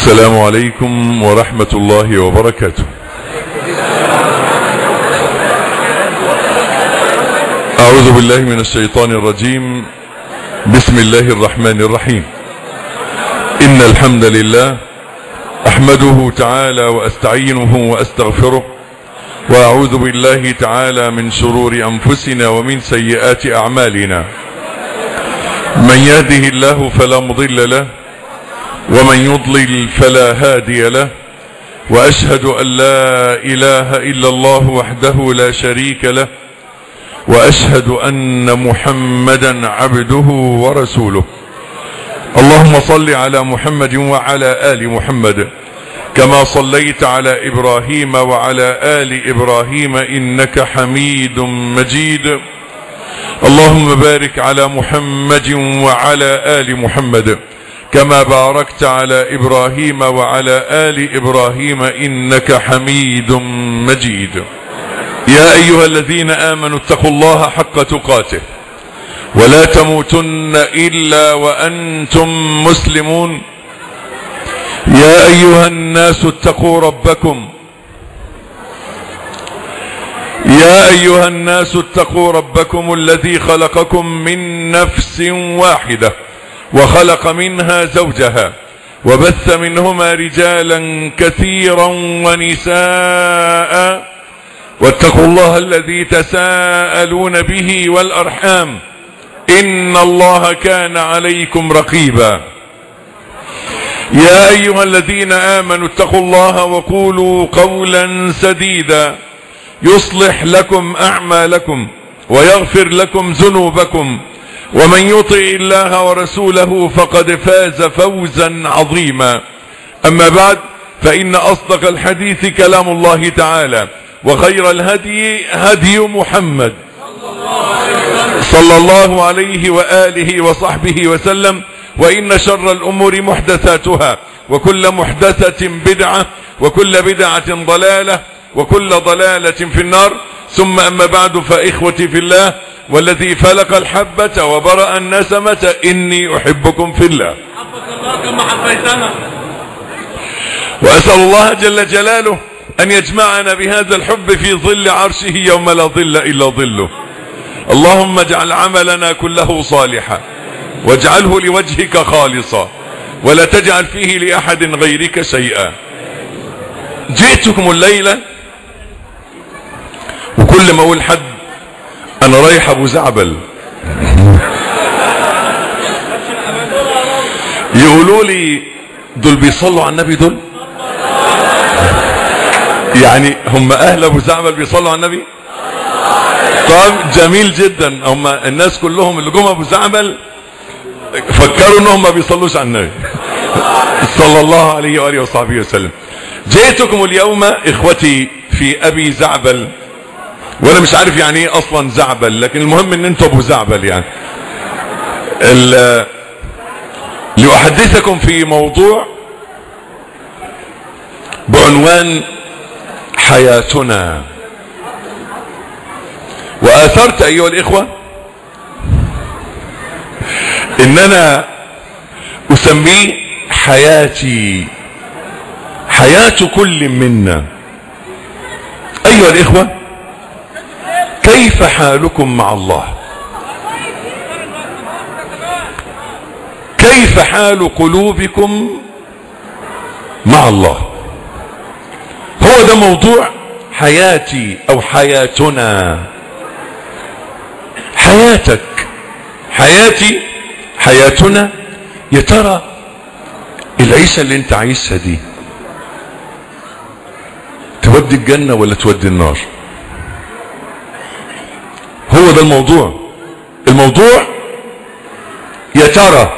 السلام عليكم ورحمة الله وبركاته أعوذ بالله من الشيطان الرجيم بسم الله الرحمن الرحيم إن الحمد لله أحمده تعالى وأستعينه وأستغفره وأعوذ بالله تعالى من شرور أنفسنا ومن سيئات أعمالنا من يهده الله فلا مضل له ومن يضلل فلا هادي له وأشهد أن لا إله إلا الله وحده لا شريك له وأشهد أن محمدا عبده ورسوله اللهم صل على محمد وعلى آل محمد كما صليت على إبراهيم وعلى آل إبراهيم إنك حميد مجيد اللهم بارك على محمد وعلى آل محمد كما باركت على إبراهيم وعلى آل إبراهيم إنك حميد مجيد يا أيها الذين آمنوا اتقوا الله حق تقاته ولا تموتن إلا وأنتم مسلمون يا أيها الناس اتقوا ربكم يا أيها الناس اتقوا ربكم الذي خلقكم من نفس واحدة وخلق منها زوجها وبث منهما رجالا كثيرا ونساء واتقوا الله الذي تساءلون به والأرحام إن الله كان عليكم رقيبا يا أيها الذين آمنوا اتقوا الله وقولوا قولا سديدا يصلح لكم أعمالكم ويغفر لكم ذنوبكم ومن يطع الله ورسوله فقد فاز فوزا عظيما أما بعد فإن أصدق الحديث كلام الله تعالى وخير الهدي هدي محمد صلى الله عليه وآله وصحبه وسلم وإن شر الأمور محدثاتها وكل محدثة بدعة وكل بدعة ضلالة وكل ضلالة في النار ثم أما بعد فإخوتي في الله والذي فلق الحبة وبرأ النسمة إني أحبكم في الله حبك الله كما حبيتنا وأسأل الله جل جلاله أن يجمعنا بهذا الحب في ظل عرشه يوم لا ظل إلا ظله اللهم اجعل عملنا كله صالحا واجعله لوجهك خالصا ولا تجعل فيه لأحد غيرك شيئا جئتكم الليلة وكل ما أقول حد أنا رايح أبو زعبل يقولوا لي دول بيصلوا على النبي دول يعني هم أهل أبو زعبل بيصلوا على النبي طب جميل جدا هم الناس كلهم اللي جم أبو زعبل فكروا انهم ما بيصلوش على النبي صلى الله عليه وآله وصحبه وسلم جئتكم اليوم اخوتي في ابي زعبل وانا مش عارف يعني ايه اصلا زعبل لكن المهم ان انتوا ابو زعبل يعني ال- لأحدثكم في موضوع بعنوان حياتنا وآثرت أيها الإخوة إن أنا أسميه حياتي حياة كل منا أيها الإخوة كيف حالكم مع الله كيف حال قلوبكم مع الله هو ده موضوع حياتي او حياتنا حياتك حياتي حياتنا يا ترى العيشة اللي انت عايشها دي تودي الجنة ولا تودي النار هو ده الموضوع الموضوع يا ترى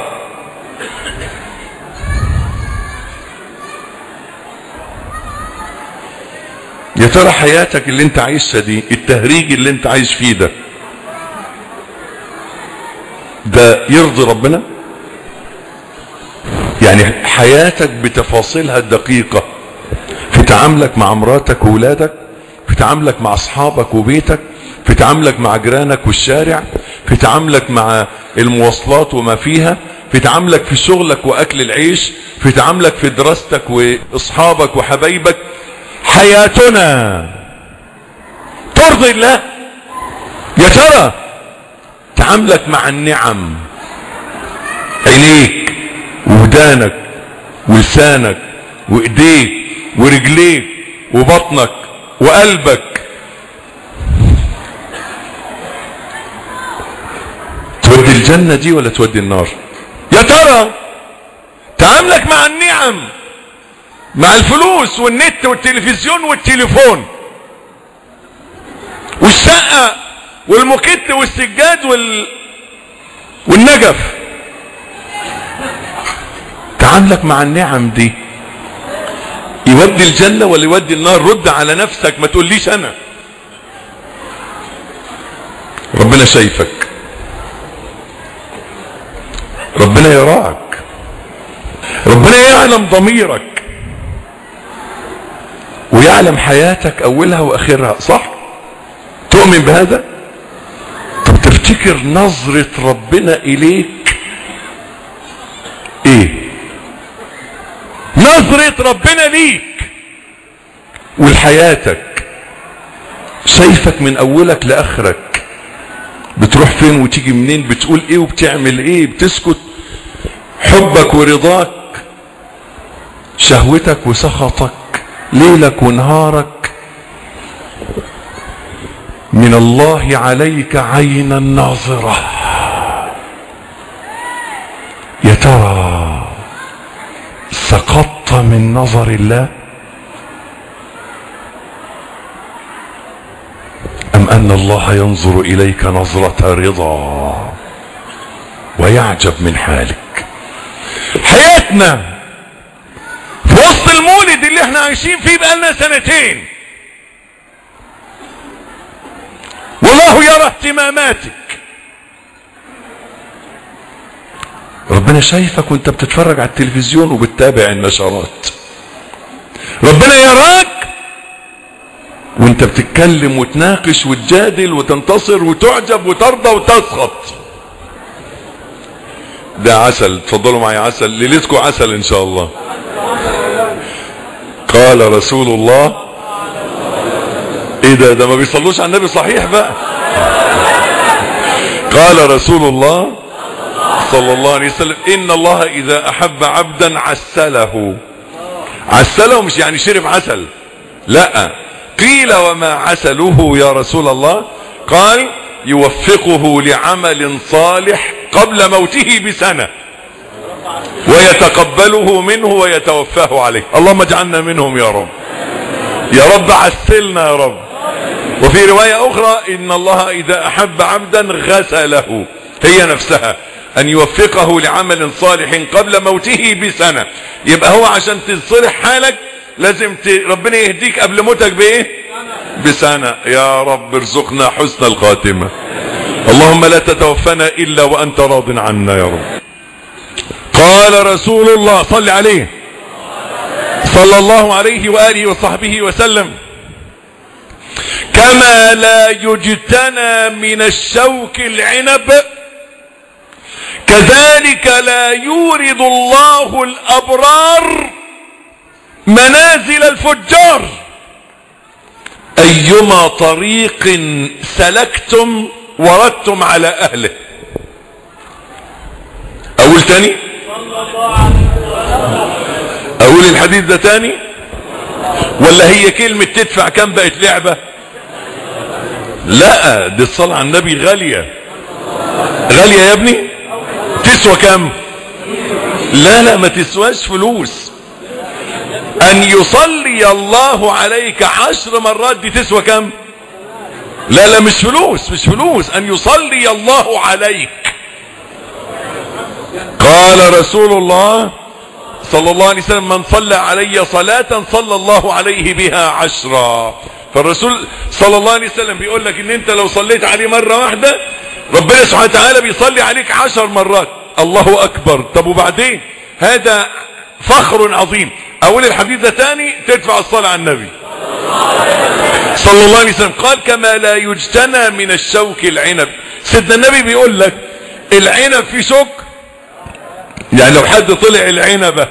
يا ترى حياتك اللي انت عايشها دي التهريج اللي انت عايش فيه ده ده يرضي ربنا يعني حياتك بتفاصيلها الدقيقة في تعاملك مع مراتك وولادك في تعاملك مع اصحابك وبيتك في تعاملك مع جيرانك والشارع في تعاملك مع المواصلات وما فيها في تعاملك في شغلك واكل العيش في تعاملك في دراستك واصحابك وحبايبك حياتنا ترضي الله يا ترى تعاملك مع النعم عينيك وودانك ولسانك وايديك ورجليك وبطنك وقلبك تودي الجنة دي ولا تودي النار يا ترى تعاملك مع النعم مع الفلوس والنت والتلفزيون والتليفون والشقة والمكت والسجاد وال... والنجف تعاملك مع النعم دي يودي الجنة ولا يودي النار رد على نفسك ما تقوليش انا ربنا شايفك ربنا يراك ربنا يعلم ضميرك ويعلم حياتك اولها واخرها صح تؤمن بهذا طب تفتكر نظرة ربنا اليك ايه نظرة ربنا ليك ولحياتك شايفك من اولك لاخرك بتروح فين وتيجي منين بتقول ايه وبتعمل ايه بتسكت حبك ورضاك شهوتك وسخطك ليلك ونهارك من الله عليك عينا ناظرة يا ترى سقطت من نظر الله أم أن الله ينظر إليك نظرة رضا ويعجب من حالك حياتنا في وسط المولد اللي احنا عايشين فيه بقالنا سنتين والله يرى اهتماماتك ربنا شايفك وانت بتتفرج على التلفزيون وبتتابع النشرات ربنا يراك وانت بتتكلم وتناقش وتجادل وتنتصر وتعجب وترضى وتسخط ده عسل اتفضلوا معي عسل ليلتكم عسل ان شاء الله قال رسول الله ايه ده ده ما بيصلوش على النبي صحيح بقى قال رسول الله صلى الله عليه وسلم ان الله اذا احب عبدا عسله عسله مش يعني شرب عسل لا قيل وما عسله يا رسول الله قال يوفقه لعمل صالح قبل موته بسنة ويتقبله منه ويتوفاه عليه اللهم اجعلنا منهم يا رب يا رب عسلنا يا رب وفي رواية اخرى ان الله اذا احب عبدا غسله هي نفسها ان يوفقه لعمل صالح قبل موته بسنة يبقى هو عشان تصلح حالك لازم ت... ربنا يهديك قبل موتك بايه بسنة يا رب ارزقنا حسن الخاتمة اللهم لا تتوفنا الا وانت راض عنا يا رب قال رسول الله صل عليه صلى الله عليه وآله وصحبه وسلم كما لا يجتنى من الشوك العنب كذلك لا يورد الله الأبرار منازل الفجار أيما طريق سلكتم وردتم على أهله أقول تاني أقول الحديث ده تاني ولا هي كلمة تدفع كم بقت لعبة لا دي الصلاة على النبي غالية غالية يا ابني تسوى كم لا لا ما تسواش فلوس ان يصلي الله عليك عشر مرات دي تسوى كم لا لا مش فلوس مش فلوس ان يصلي الله عليك قال رسول الله صلى الله عليه وسلم من صلى علي صلاة صلى الله عليه بها عشرا فالرسول صلى الله عليه وسلم بيقول لك ان انت لو صليت عليه مرة واحدة ربنا سبحانه وتعالى بيصلي عليك عشر مرات الله اكبر طب وبعدين هذا فخر عظيم اقول الحديث ده تاني تدفع الصلاة على النبي صلى الله عليه وسلم قال كما لا يجتنى من الشوك العنب سيدنا النبي بيقول لك العنب فيه شوك يعني لو حد طلع العنبة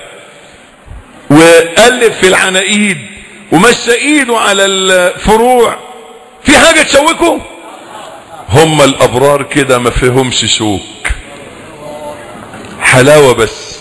وقلب في العناقيد ومشى ايده على الفروع في حاجة تشوكه هم الابرار كده ما فيهمش شوك حلاوة بس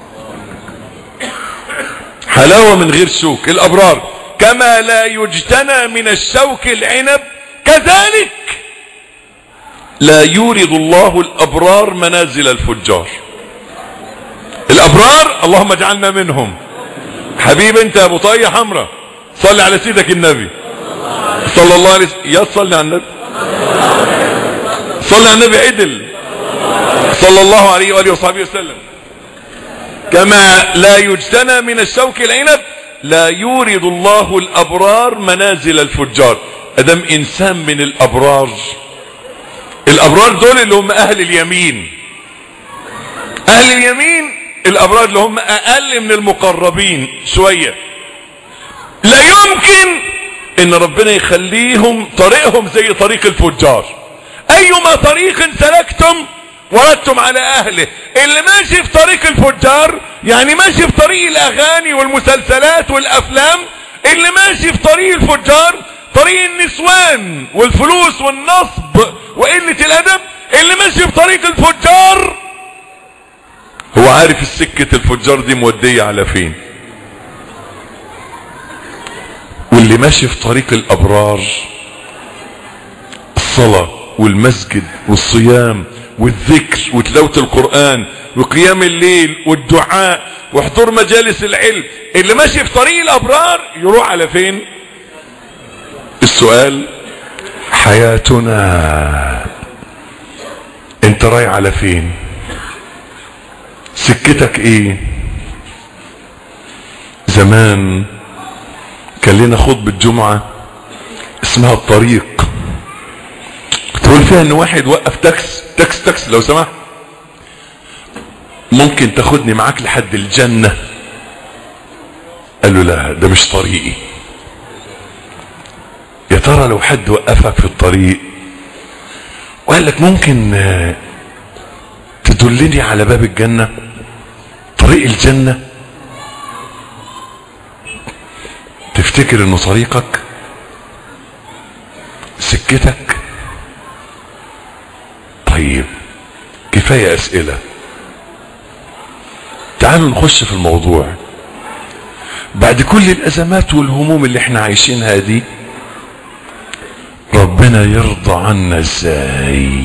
حلاوة من غير شوك الابرار كما لا يجتنى من الشوك العنب كذلك لا يورد الله الابرار منازل الفجار الابرار اللهم اجعلنا منهم حبيب انت يا ابو طاقية حمراء صلي على سيدك النبي صلى الله عليه وسلم يا صلي على النبي صلي على النبي عدل صلى الله عليه وآله وصحبه وسلم كما لا يجتنى من الشوك العنب لا يورد الله الأبرار منازل الفجار أدم إنسان من الأبرار الأبرار دول اللي هم أهل اليمين أهل اليمين الأبرار اللي هم أقل من المقربين شوية لا يمكن ان ربنا يخليهم طريقهم زي طريق الفجار ايما طريق سلكتم وردتم على اهله اللي ماشي في طريق الفجار يعني ماشي في طريق الاغاني والمسلسلات والافلام اللي ماشي في طريق الفجار طريق النسوان والفلوس والنصب وقلة الادب اللي ماشي في طريق الفجار هو عارف السكة الفجار دي مودية على فين واللي ماشي في طريق الابرار الصلاة والمسجد والصيام والذكر وتلاوة القرآن وقيام الليل والدعاء وحضور مجالس العلم اللي ماشي في طريق الابرار يروح على فين السؤال حياتنا انت رايح على فين سكتك ايه زمان كان لنا خطبة جمعة اسمها الطريق تقول فيها ان واحد وقف تاكس تاكس تاكس لو سمحت ممكن تاخدني معاك لحد الجنة قال له لا ده مش طريقي يا ترى لو حد وقفك في الطريق وقال لك ممكن آه، تدلني على باب الجنة طريق الجنة تفتكر انه طريقك سكتك طيب كفاية اسئلة تعالوا نخش في الموضوع بعد كل الازمات والهموم اللي احنا عايشينها دي ربنا يرضى عنا ازاي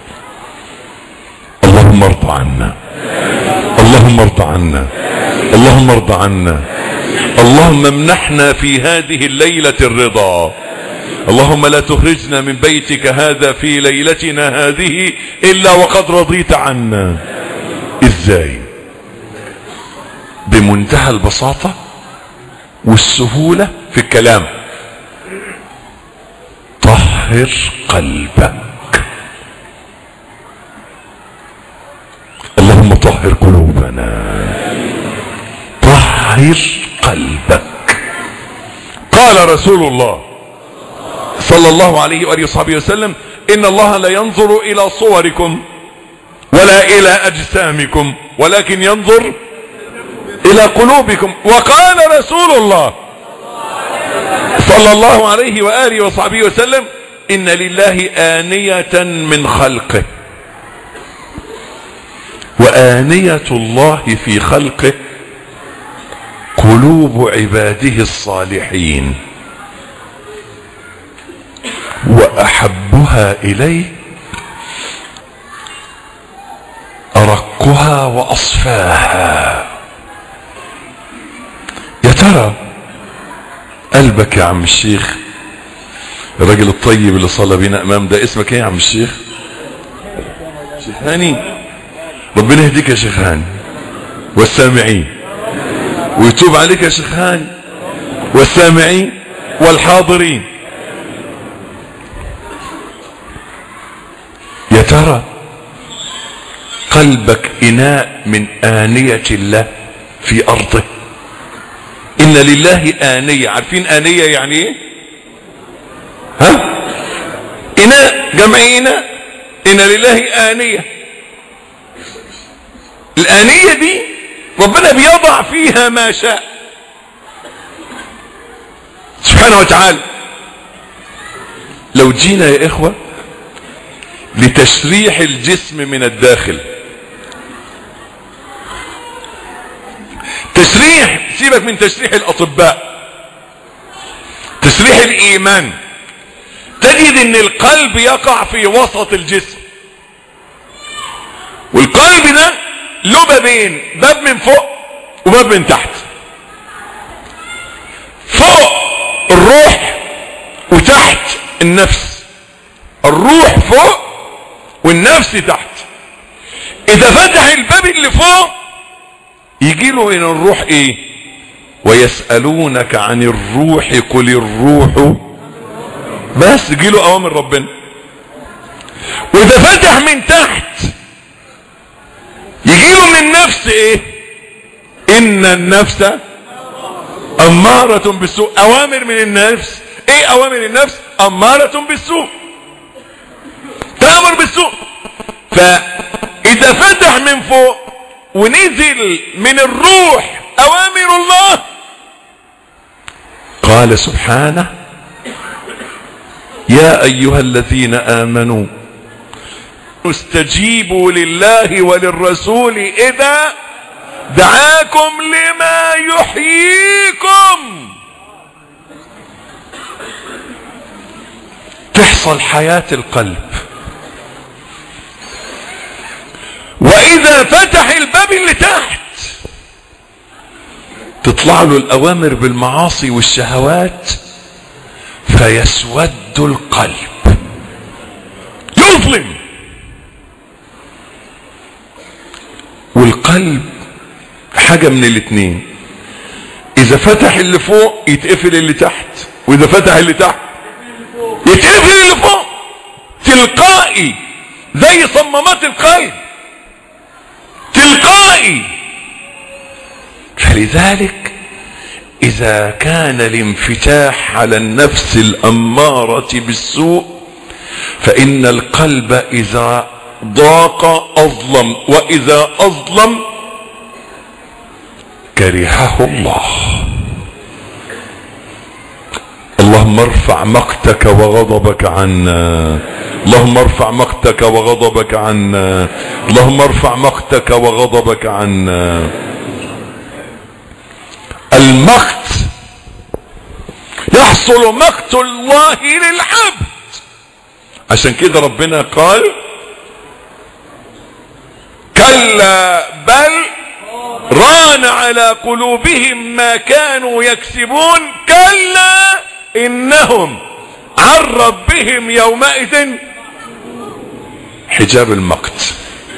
اللهم ارضى عنا اللهم ارضى عنا اللهم ارضى عنا اللهم امنحنا في هذه الليلة الرضا اللهم لا تخرجنا من بيتك هذا في ليلتنا هذه الا وقد رضيت عنا ازاي بمنتهى البساطة والسهولة في الكلام طهر قلبك اللهم طهر قلوبنا طهر قلبك قال رسول الله صلى الله عليه وآله وصحبه وسلم إن الله لا ينظر إلى صوركم ولا إلى أجسامكم ولكن ينظر إلى قلوبكم وقال رسول الله صلى الله عليه وآله وصحبه وسلم إن لله آنية من خلقه وآنية الله في خلقه قلوب عباده الصالحين وأحبها إليه أرقها وأصفاها يا ترى قلبك يا عم الشيخ الراجل الطيب اللي صلى بينا امام ده اسمك ايه يا عم الشيخ شيخ هاني ربنا يهديك يا شيخ هاني والسامعين ويتوب عليك يا شيخ هاني والسامعين والحاضرين يا ترى قلبك اناء من آنية الله في ارضه ان لله آنية عارفين آنية يعني ايه ها اناء جمع اناء ان لله آنية الآنية دي ربنا بيضع فيها ما شاء سبحانه وتعالى لو جينا يا إخوة لتشريح الجسم من الداخل تشريح سيبك من تشريح الأطباء تشريح الإيمان تجد ان القلب يقع في وسط الجسم والقلب ده له بابين باب من فوق وباب من تحت فوق الروح وتحت النفس الروح فوق والنفس تحت اذا فتح الباب اللي فوق يجي له من الروح ايه ويسألونك عن الروح قل الروح بس يجي له اوامر ربنا واذا فتح من تحت يجي له من النفس ايه ان النفس امارة بالسوء اوامر من النفس ايه اوامر النفس امارة بالسوء تامر بالسوء فاذا فتح من فوق ونزل من الروح اوامر الله قال سبحانه يا ايها الذين امنوا استجيبوا لله وللرسول اذا دعاكم لما يحييكم تحصل حياة القلب واذا فتح الباب اللي تحت تطلع له الاوامر بالمعاصي والشهوات فيسود القلب يظلم والقلب حاجة من الاتنين اذا فتح اللي فوق يتقفل اللي تحت واذا فتح اللي تحت يتقفل اللي فوق تلقائي زي صمامات القلب تلقائي فلذلك اذا كان الانفتاح على النفس الامارة بالسوء فان القلب اذا ضاق اظلم واذا اظلم كرهه الله اللهم ارفع مقتك وغضبك عنا اللهم ارفع مقتك وغضبك عنا اللهم ارفع مقتك وغضبك عنا المقت يحصل مقت الله للعبد عشان كده ربنا قال كلا بل ران على قلوبهم ما كانوا يكسبون كلا انهم عن ربهم يومئذ حجاب المقت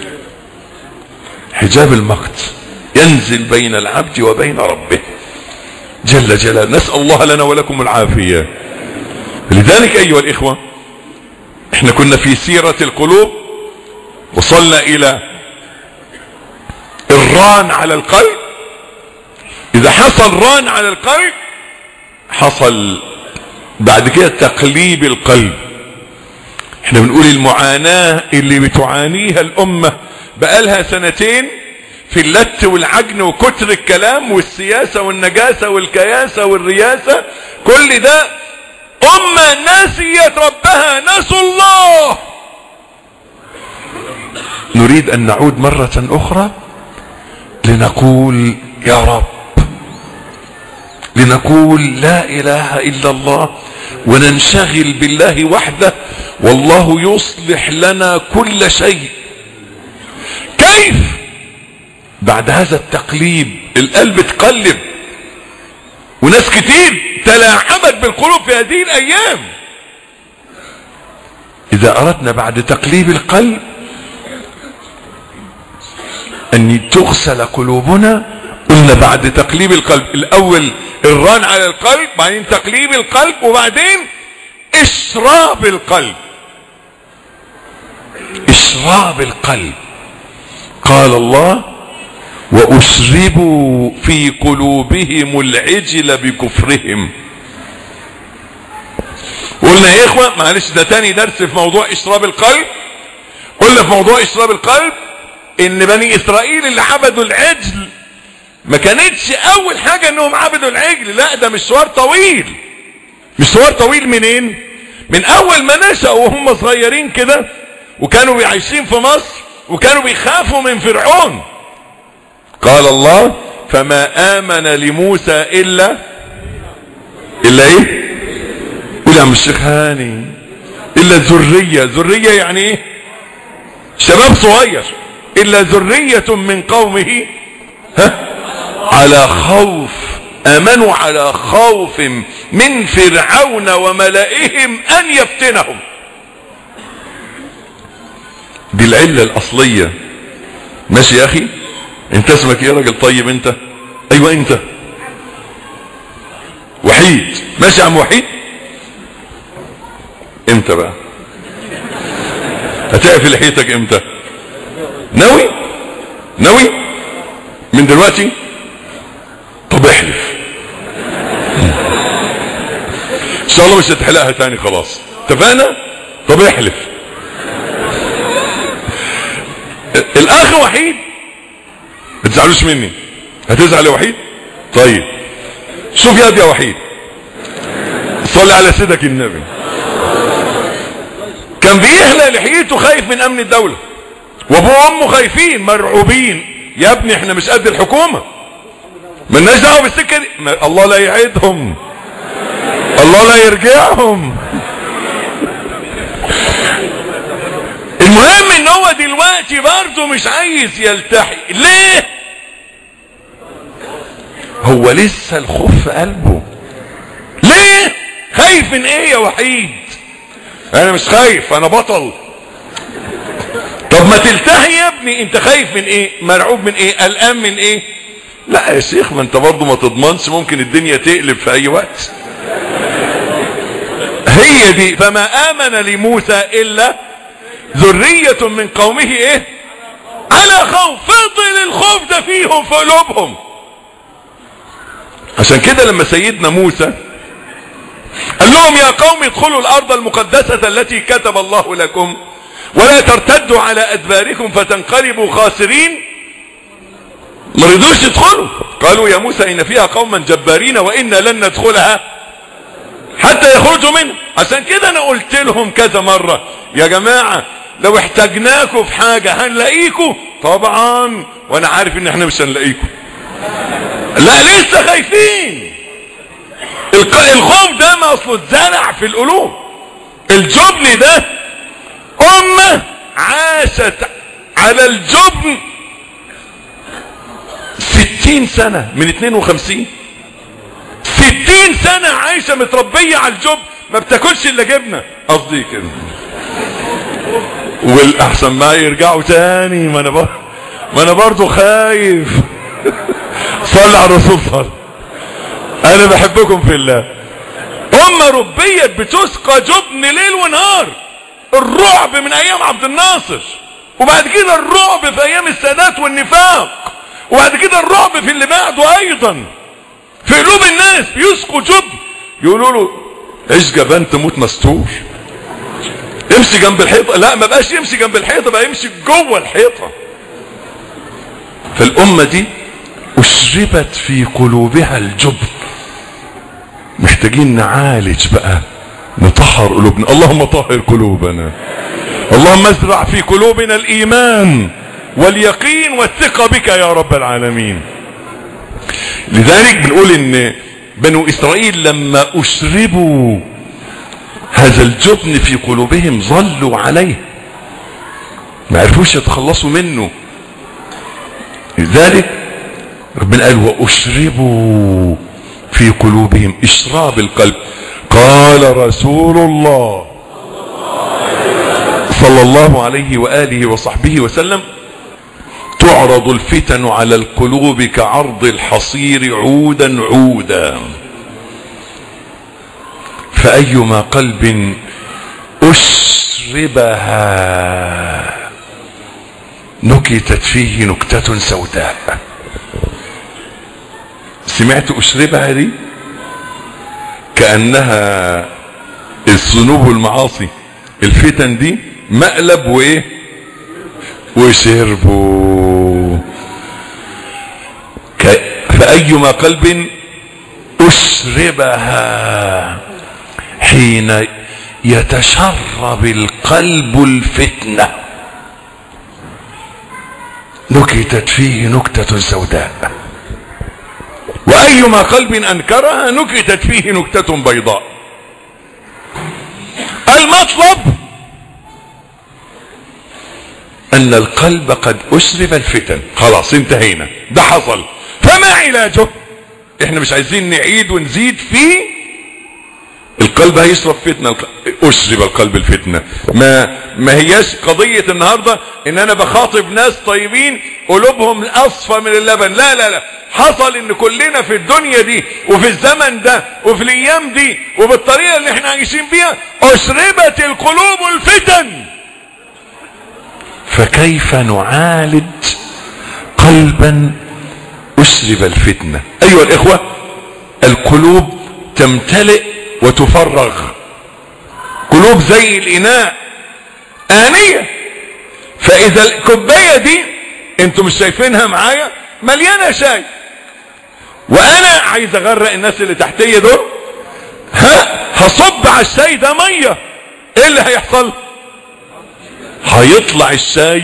حجاب المقت ينزل بين العبد وبين ربه جل جلاله نسأل الله لنا ولكم العافية لذلك أيها الإخوة احنا كنا في سيرة القلوب وصلنا إلى الران على القلب إذا حصل ران على القلب حصل بعد كده تقليب القلب احنا بنقول المعاناة اللي بتعانيها الأمة بقالها سنتين في اللت والعجن وكتر الكلام والسياسة والنجاسة والكياسة والرياسة كل ده أمة نسيت ربها نسوا الله نريد أن نعود مرة أخرى لنقول يا رب لنقول لا إله إلا الله وننشغل بالله وحده والله يصلح لنا كل شيء كيف بعد هذا التقليب القلب تقلب وناس كتير تلاعبت بالقلوب في هذه الايام اذا اردنا بعد تقليب القلب ان تغسل قلوبنا قلنا بعد تقليب القلب الاول الران على القلب بعدين تقليب القلب وبعدين اشراب القلب اشراب القلب قال الله واشربوا في قلوبهم العجل بكفرهم قلنا يا اخوة معلش ده تاني درس في موضوع اشراب القلب قلنا في موضوع اشراب القلب ان بني اسرائيل اللي عبدوا العجل ما كانتش اول حاجة انهم عبدوا العجل لا ده مشوار طويل مشوار طويل منين من اول ما نشأوا وهم صغيرين كده وكانوا عايشين في مصر وكانوا بيخافوا من فرعون قال الله فما امن لموسى الا الا ايه قول يا عم الشيخ هاني الا ذرية ذرية يعني ايه شباب صغير الا ذرية من قومه ها على خوف امنوا على خوف من فرعون وملئهم ان يفتنهم دي العلة الاصلية ماشي يا اخي انت اسمك ايه يا راجل طيب انت ايوه انت وحيد ماشي يا عم وحيد امتى بقى هتقفل لحيتك امتى ناوي ناوي من دلوقتي طب احلف ان شاء الله مش هتحلقها تاني خلاص اتفقنا طب احلف الاخ وحيد ما تزعلوش مني هتزعل يا وحيد طيب شوف يا يا وحيد صلي على سيدك النبي كان بيهلى لحيته خايف من امن الدولة وابوه وامه خايفين مرعوبين يا ابني احنا مش قد الحكومة ملناش دعوه بالسكه دي ما الله لا يعيدهم الله لا يرجعهم المهم ان هو دلوقتي برضه مش عايز يلتحي ليه هو لسه الخوف في قلبه ليه خايف من ايه يا وحيد انا مش خايف انا بطل طب ما تلتحي يا ابني انت خايف من ايه مرعوب من ايه قلقان من ايه لا يا شيخ ما انت برضه ما تضمنش ممكن الدنيا تقلب في اي وقت هي دي فما امن لموسى الا ذرية من قومه ايه على خوف فضل الخوف ده فيهم في قلوبهم عشان كده لما سيدنا موسى قال لهم يا قوم ادخلوا الارض المقدسة التي كتب الله لكم ولا ترتدوا على ادباركم فتنقلبوا خاسرين ما رضوش يدخلوا قالوا يا موسى ان فيها قوما جبارين وانا لن ندخلها حتى يخرجوا منها عشان كده انا قلت لهم كذا مرة يا جماعة لو احتاجناكم في حاجة هنلاقيكم طبعا وانا عارف ان احنا مش هنلاقيكم لا لسه خايفين الخوف ده ما اصله اتزرع في القلوب الجبن ده امة عاشت على الجبن ستين سنة من اتنين وخمسين ستين سنة عايشة متربية على الجبن ما بتاكلش الا جبنة قصدي كده والاحسن ما يرجعوا تاني ما انا بر... ما انا برضو خايف صلى على الرسول صلى انا بحبكم في الله امة ربيت بتسقى جبن ليل ونهار الرعب من ايام عبد الناصر وبعد كده الرعب في ايام السادات والنفاق وبعد كده الرعب في اللي بعده ايضا في قلوب الناس بيسقوا جبن يقولوا له عيش جبان تموت مستور امشي جنب الحيطة لا ما بقاش يمشي جنب الحيطة بقى يمشي جوه الحيطة فالامة دي اشربت في قلوبها الجبن محتاجين نعالج بقى نطهر قلوبنا اللهم طهر قلوبنا اللهم ازرع في قلوبنا الايمان واليقين والثقة بك يا رب العالمين لذلك بنقول ان بنو اسرائيل لما اشربوا هذا الجبن في قلوبهم ظلوا عليه ما عرفوش يتخلصوا منه لذلك ربنا قال واشربوا في قلوبهم اشراب القلب قال رسول الله صلى الله عليه وآله وصحبه وسلم تعرض الفتن على القلوب كعرض الحصير عودا عودا فأيما قلب أشربها نكتت فيه نكتة سوداء سمعت أشربها دي كأنها الذنوب والمعاصي الفتن دي مقلب وايه وشربوا ك... فأيما قلب أشربها حين يتشرب القلب الفتنة نكتت فيه نكتة سوداء وأيما قلب أنكرها نكتت فيه نكتة بيضاء المطلب أن القلب قد أشرب الفتن خلاص انتهينا ده حصل فما علاجه احنا مش عايزين نعيد ونزيد فيه القلب هيشرب فتنة الق- اشرب القلب الفتنة ما ما هياش قضية النهاردة ان انا بخاطب ناس طيبين قلوبهم اصفى من اللبن لا لا لا حصل ان كلنا في الدنيا دي وفي الزمن ده وفي الايام دي وبالطريقة اللي احنا عايشين بيها اشربت القلوب الفتن فكيف نعالج قلبا اشرب الفتنة ايها الاخوة القلوب تمتلئ وتفرغ قلوب زي الاناء آنية فاذا الكوباية دي انتم مش شايفينها معايا مليانة شاي وانا عايز اغرق الناس اللي تحتية دول ها هصب على الشاي ده مية ايه اللي هيحصل هيطلع الشاي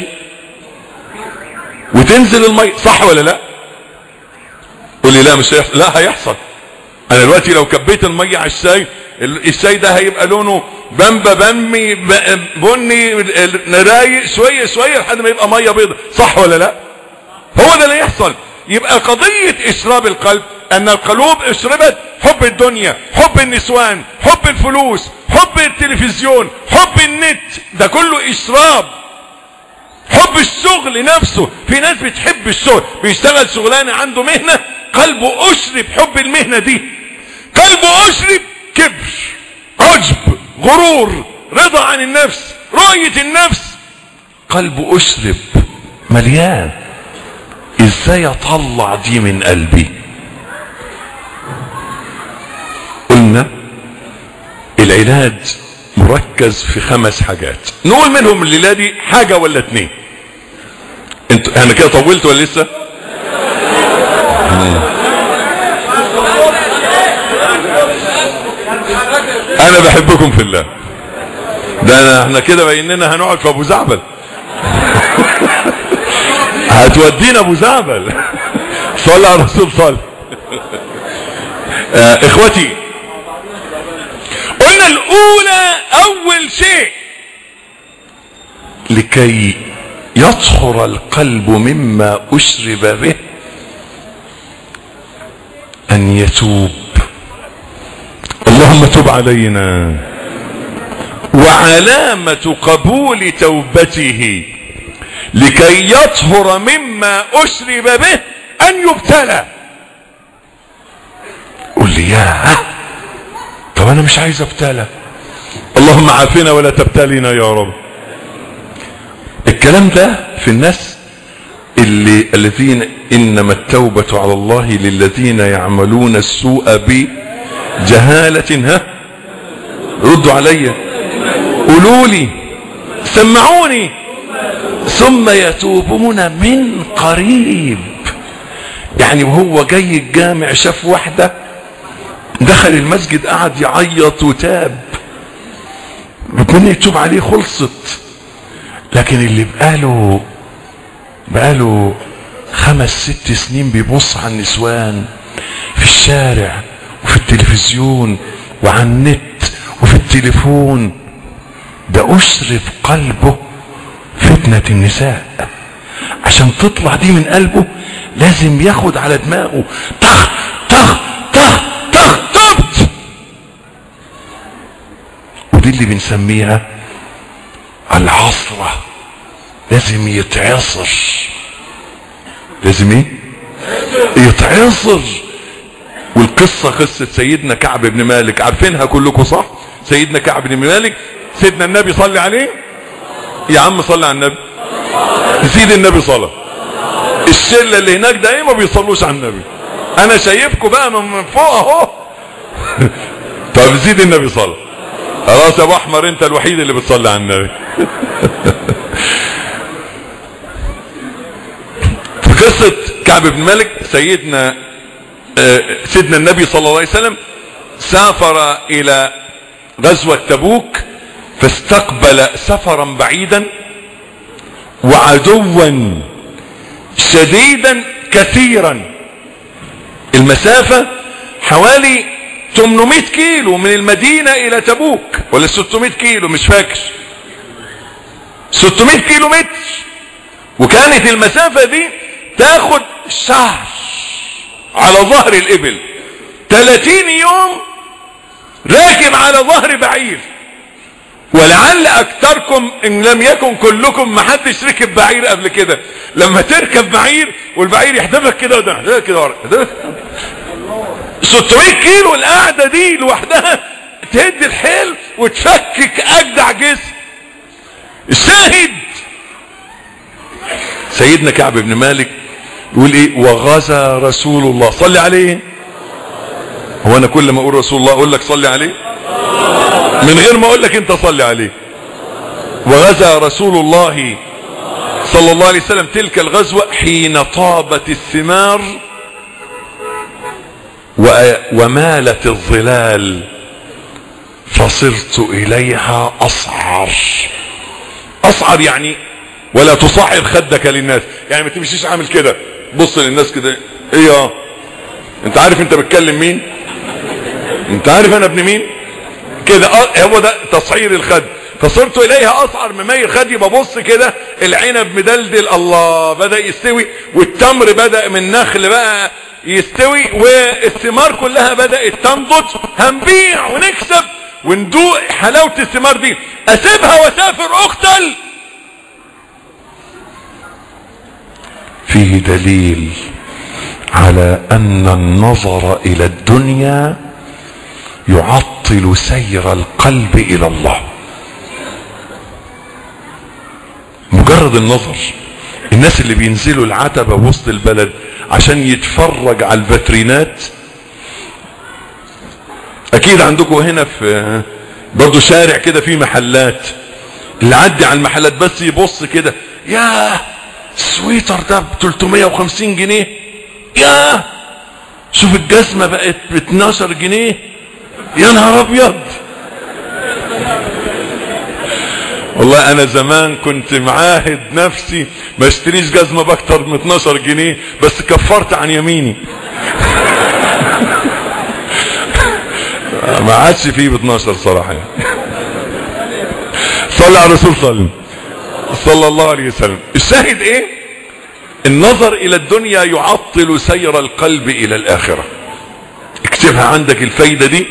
وتنزل المية صح ولا لا قول لي لا مش هيحصل لا هيحصل انا دلوقتي لو كبيت المية على الشاي ال- الشاي ده هيبقى لونه بامبا بني ب- بني ال- رايق شوية شوية لحد ما يبقى مية بيضة صح ولا لا هو ده اللي يحصل يبقى قضية اشراب القلب ان القلوب اشربت حب الدنيا حب النسوان حب الفلوس حب التلفزيون حب النت ده كله اشراب حب الشغل نفسه في ناس بتحب الشغل بيشتغل شغلانة عنده مهنة قلبه اشرب حب المهنة دي قلبه اشرب كبر عجب غرور رضا عن النفس رؤية النفس قلبه اشرب مليان ازاي اطلع دي من قلبي قلنا العلاج مركز في خمس حاجات نقول منهم الليله دي حاجه ولا اتنين انتوا انا كده طولت ولا لسه مم. انا بحبكم في الله ده أنا احنا كده بيننا هنقعد في ابو زعبل هتودينا ابو زعبل صلى على الرسول صلى آه اخوتي قلنا الاولى اول شيء لكي يطهر القلب مما اشرب به ان يتوب اللهم تب علينا وعلامة قبول توبته لكي يطهر مما اشرب به ان يبتلى قول لي يا طب انا مش عايز ابتلى اللهم عافنا ولا تبتلينا يا رب الكلام ده في الناس اللي الذين انما التوبة على الله للذين يعملون السوء بجهالة ها ردوا علي قولوا لي سمعوني ثم يتوبون من قريب يعني وهو جاي الجامع شاف واحدة دخل المسجد قعد يعيط وتاب ربنا يتوب عليه خلصت لكن اللي بقاله بقاله خمس ست سنين بيبص على النسوان في الشارع وفي التلفزيون وعلى النت وفي التليفون ده اشرف قلبه فتنة النساء عشان تطلع دي من قلبه لازم ياخد على دماغه طخ طخ طخ طخ تبت ودي اللي بنسميها العصرة لازم يتعصر لازم ايه يتعصر والقصة قصة سيدنا كعب بن مالك عارفينها كلكم صح سيدنا كعب بن مالك سيدنا النبي صلي عليه يا عم صلي على النبي زيد النبي صلى الشله اللي هناك ده ايه ما بيصلوش على النبي انا شايفكم بقى من فوق اهو طب زيد النبي صلى خلاص يا ابو احمر انت الوحيد اللي بتصلي على النبي قصة كعب بن مالك سيدنا آه، سيدنا النبي صلى الله عليه وسلم سافر الى غزوة تبوك فاستقبل سفرا بعيدا وعدوا شديدا كثيرا المسافة حوالي 800 كيلو من المدينة الى تبوك ولا 600 كيلو مش فاكر 600 كيلو متر وكانت المسافة دي تاخد شهر على ظهر الابل 30 يوم راكب على ظهر بعير ولعل اكثركم ان لم يكن كلكم ما حدش ركب بعير قبل كده لما تركب بعير والبعير يحدفك كده وده يحدفك كده ورا يحدفك 600 كيلو القعده دي لوحدها تهد الحيل وتفكك اجدع جسم الشاهد سيدنا كعب بن مالك يقول ايه وغزا رسول الله صلي عليه هو انا كل ما اقول رسول الله اقول لك صلي عليه من غير ما اقول لك انت صلي عليه وغزا رسول الله صلى الله عليه وسلم تلك الغزوة حين طابت الثمار و- ومالت الظلال فصرت اليها اصعر اصعر يعني ولا تصعر خدك للناس يعني ما تمشيش عامل كده بص للناس كده ايه يا انت عارف انت بتكلم مين انت عارف انا ابن مين كده اه هو ده تصعير الخد فصرت اليها اصعر مميل خدي ببص كده العنب مدلدل الله بدا يستوي والتمر بدا من نخل بقى يستوي والثمار كلها بدات تنضج هنبيع ونكسب وندوق حلاوه الثمار دي اسيبها واسافر اقتل فيه دليل على ان النظر الى الدنيا يعطل سير القلب الى الله مجرد النظر الناس اللي بينزلوا العتبة وسط البلد عشان يتفرج على الفاترينات اكيد عندكم هنا في برضو شارع كده فيه محلات اللي عدي على المحلات بس يبص كده يا السويتر ده ب 350 جنيه يا شوف الجزمة بقت ب 12 جنيه يا نهار ابيض والله انا زمان كنت معاهد نفسي ما اشتريش جزمة باكتر من 12 جنيه بس كفرت عن يميني ما عادش فيه ب 12 صراحة يعني. صلى على الرسول صلى صلى الله عليه وسلم الشاهد ايه النظر الى الدنيا يعطل سير القلب الى الاخرة اكتبها عندك الفايدة دي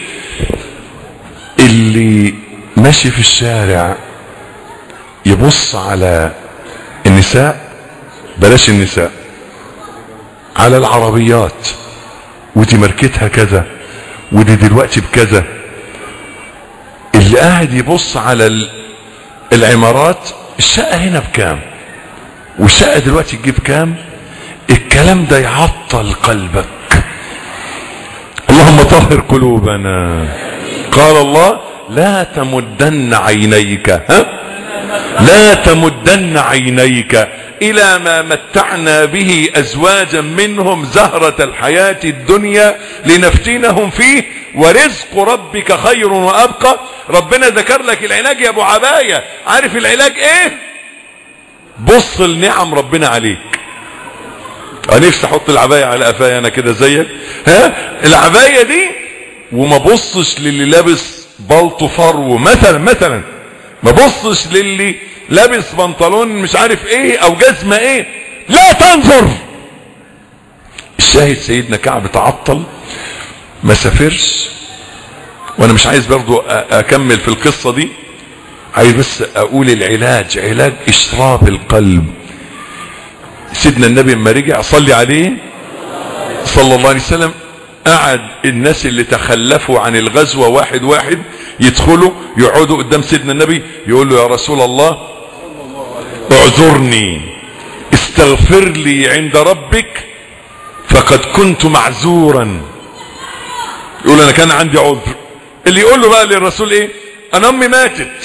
اللي ماشي في الشارع يبص على النساء بلاش النساء على العربيات ودي ماركتها كذا ودي دلوقتي بكذا اللي قاعد يبص على ال- العمارات الشقة هنا بكام والشقة دلوقتي تجيب كام الكلام ده يعطل قلبك اللهم طهر قلوبنا قال الله لا تمدن عينيك ها لا تمدن عينيك الى ما متعنا به ازواجا منهم زهرة الحياة الدنيا لنفتنهم فيه ورزق ربك خير وابقى ربنا ذكر لك العلاج يا ابو عباية عارف العلاج ايه بص لنعم ربنا عليك انا نفسي احط العباية على قفايا انا كده زيك ها العباية دي وما بصش للي لابس بلطو فرو مثلا مثلا ما بصش للي لابس بنطلون مش عارف ايه او جزمة ايه لا تنظر الشاهد سيدنا كعب تعطل ما سافرش وانا مش عايز برضو أ- اكمل في القصة دي عايز بس اقول العلاج علاج اشراب القلب سيدنا النبي لما رجع صلي عليه صلى الله عليه وسلم قعد الناس اللي تخلفوا عن الغزوة واحد واحد يدخلوا يقعدوا قدام سيدنا النبي يقول له يا رسول الله اعذرني استغفر لي عند ربك فقد كنت معذورا يقول انا كان عندي عذر اللي يقول له بقى للرسول ايه انا امي ماتت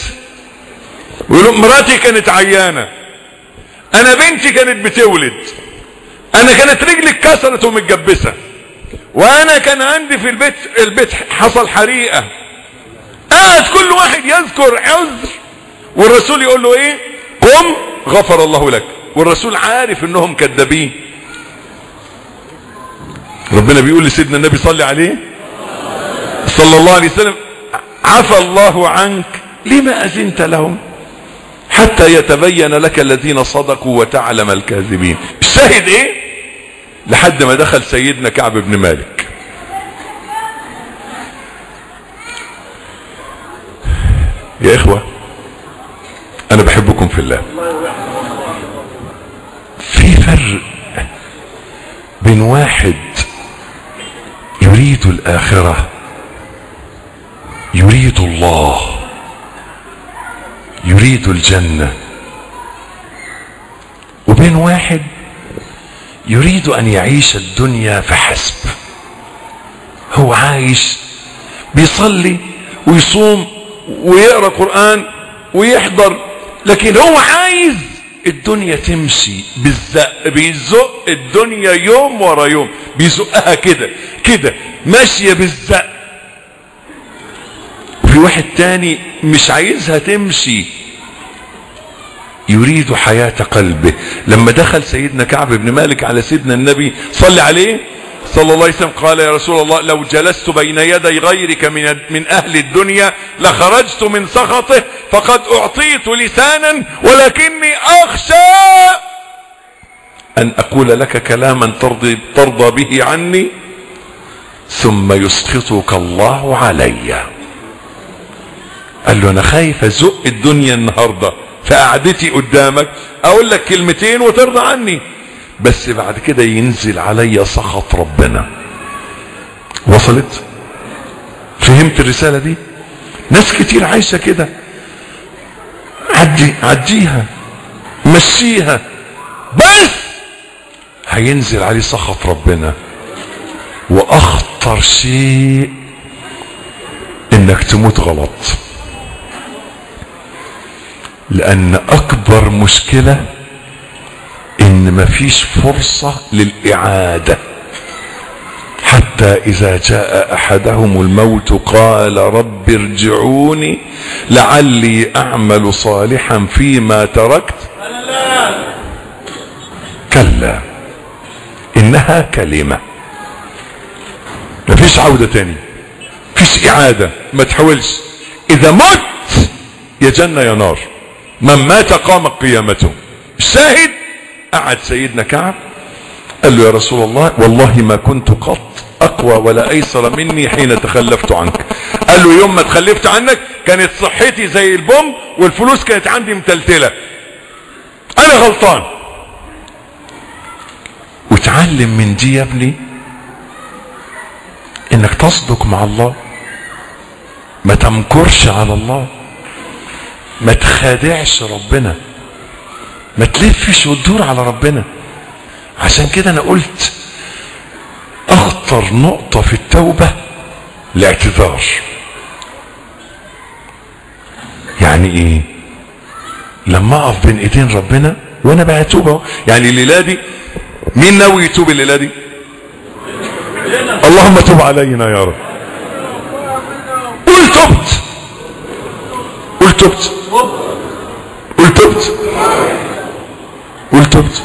ويقول له مراتي كانت عيانة انا بنتي كانت بتولد انا كانت رجلي اتكسرت ومتجبسه وانا كان عندي في البيت البيت حصل حريقه قاعد كل واحد يذكر عذر والرسول يقول له ايه قم غفر الله لك والرسول عارف انهم كذابين ربنا بيقول لسيدنا النبي صلى عليه صلى الله عليه وسلم عفى الله عنك لما اذنت لهم حتى يتبين لك الذين صدقوا وتعلم الكاذبين الشاهد ايه لحد ما دخل سيدنا كعب بن مالك يا اخوة انا بحبكم في الله في فرق بين واحد يريد الاخرة يريد الله يريد الجنة وبين واحد يريد ان يعيش الدنيا فحسب هو عايش بيصلي ويصوم ويقرا قران ويحضر لكن هو عايز الدنيا تمشي بالزق بيزق الدنيا يوم ورا يوم بيزقها كده كده ماشيه بالزق وفي واحد تاني مش عايزها تمشي يريد حياة قلبه لما دخل سيدنا كعب بن مالك على سيدنا النبي صلى عليه صلى الله عليه وسلم قال يا رسول الله لو جلست بين يدي غيرك من من اهل الدنيا لخرجت من سخطه فقد اعطيت لسانا ولكني اخشى ان اقول لك كلاما ترضي ترضى به عني ثم يسخطك الله علي قال له انا خايف ازق الدنيا النهارده في قعدتي قدامك اقول لك كلمتين وترضى عني بس بعد كده ينزل علي سخط ربنا وصلت فهمت الرسالة دي ناس كتير عايشة كده عدي عديها مشيها بس هينزل عليه سخط ربنا واخطر شيء انك تموت غلط لان اكبر مشكلة ان مفيش فرصة للاعادة حتى اذا جاء احدهم الموت قال رب ارجعوني لعلي اعمل صالحا فيما تركت كلا انها كلمة مفيش عودة تاني مفيش اعادة ما تحاولش اذا مت يا جنة يا نار من مات قامت قيامته الشاهد قعد سيدنا كعب قال له يا رسول الله والله ما كنت قط اقوى ولا ايسر مني حين تخلفت عنك قال له يوم ما تخلفت عنك كانت صحتي زي البوم والفلوس كانت عندي متلتلة انا غلطان وتعلم من دي يا ابني انك تصدق مع الله ما تمكرش على الله ما تخادعش ربنا ما تلفش وتدور على ربنا عشان كده انا قلت اخطر نقطة في التوبة الاعتذار يعني ايه لما اقف بين ايدين ربنا وانا بقى توبة يعني الليلة دي مين ناوي يتوب الليلة دي اللهم تب علينا يا رب قول تبت قول تبت قول تبت قول تبت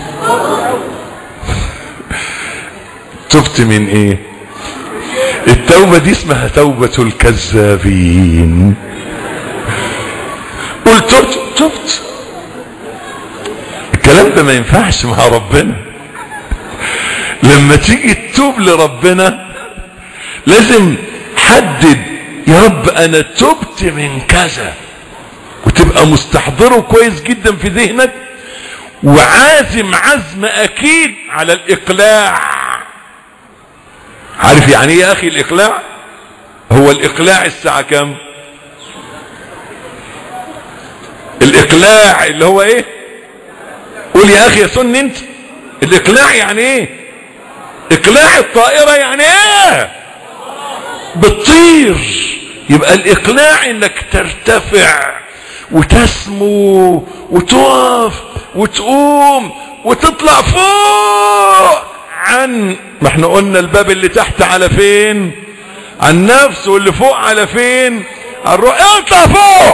تبت من ايه التوبة دي اسمها توبة الكذابين قول تبت تبت الكلام ده ما ينفعش مع ربنا لما تيجي تتوب لربنا لازم حدد يا رب انا تبت من كذا وتبقى مستحضره كويس جدا في ذهنك وعازم عزم اكيد على الاقلاع عارف يعني ايه يا اخي الاقلاع هو الاقلاع الساعة كام الاقلاع اللي هو ايه قول يا اخي يا سن انت الاقلاع يعني ايه اقلاع الطائرة يعني ايه بتطير يبقى الاقلاع انك ترتفع وتسمو وتقف وتقوم وتطلع فوق عن ما احنا قلنا الباب اللي تحت على فين عن النفس واللي فوق على فين على الروح اطلع فوق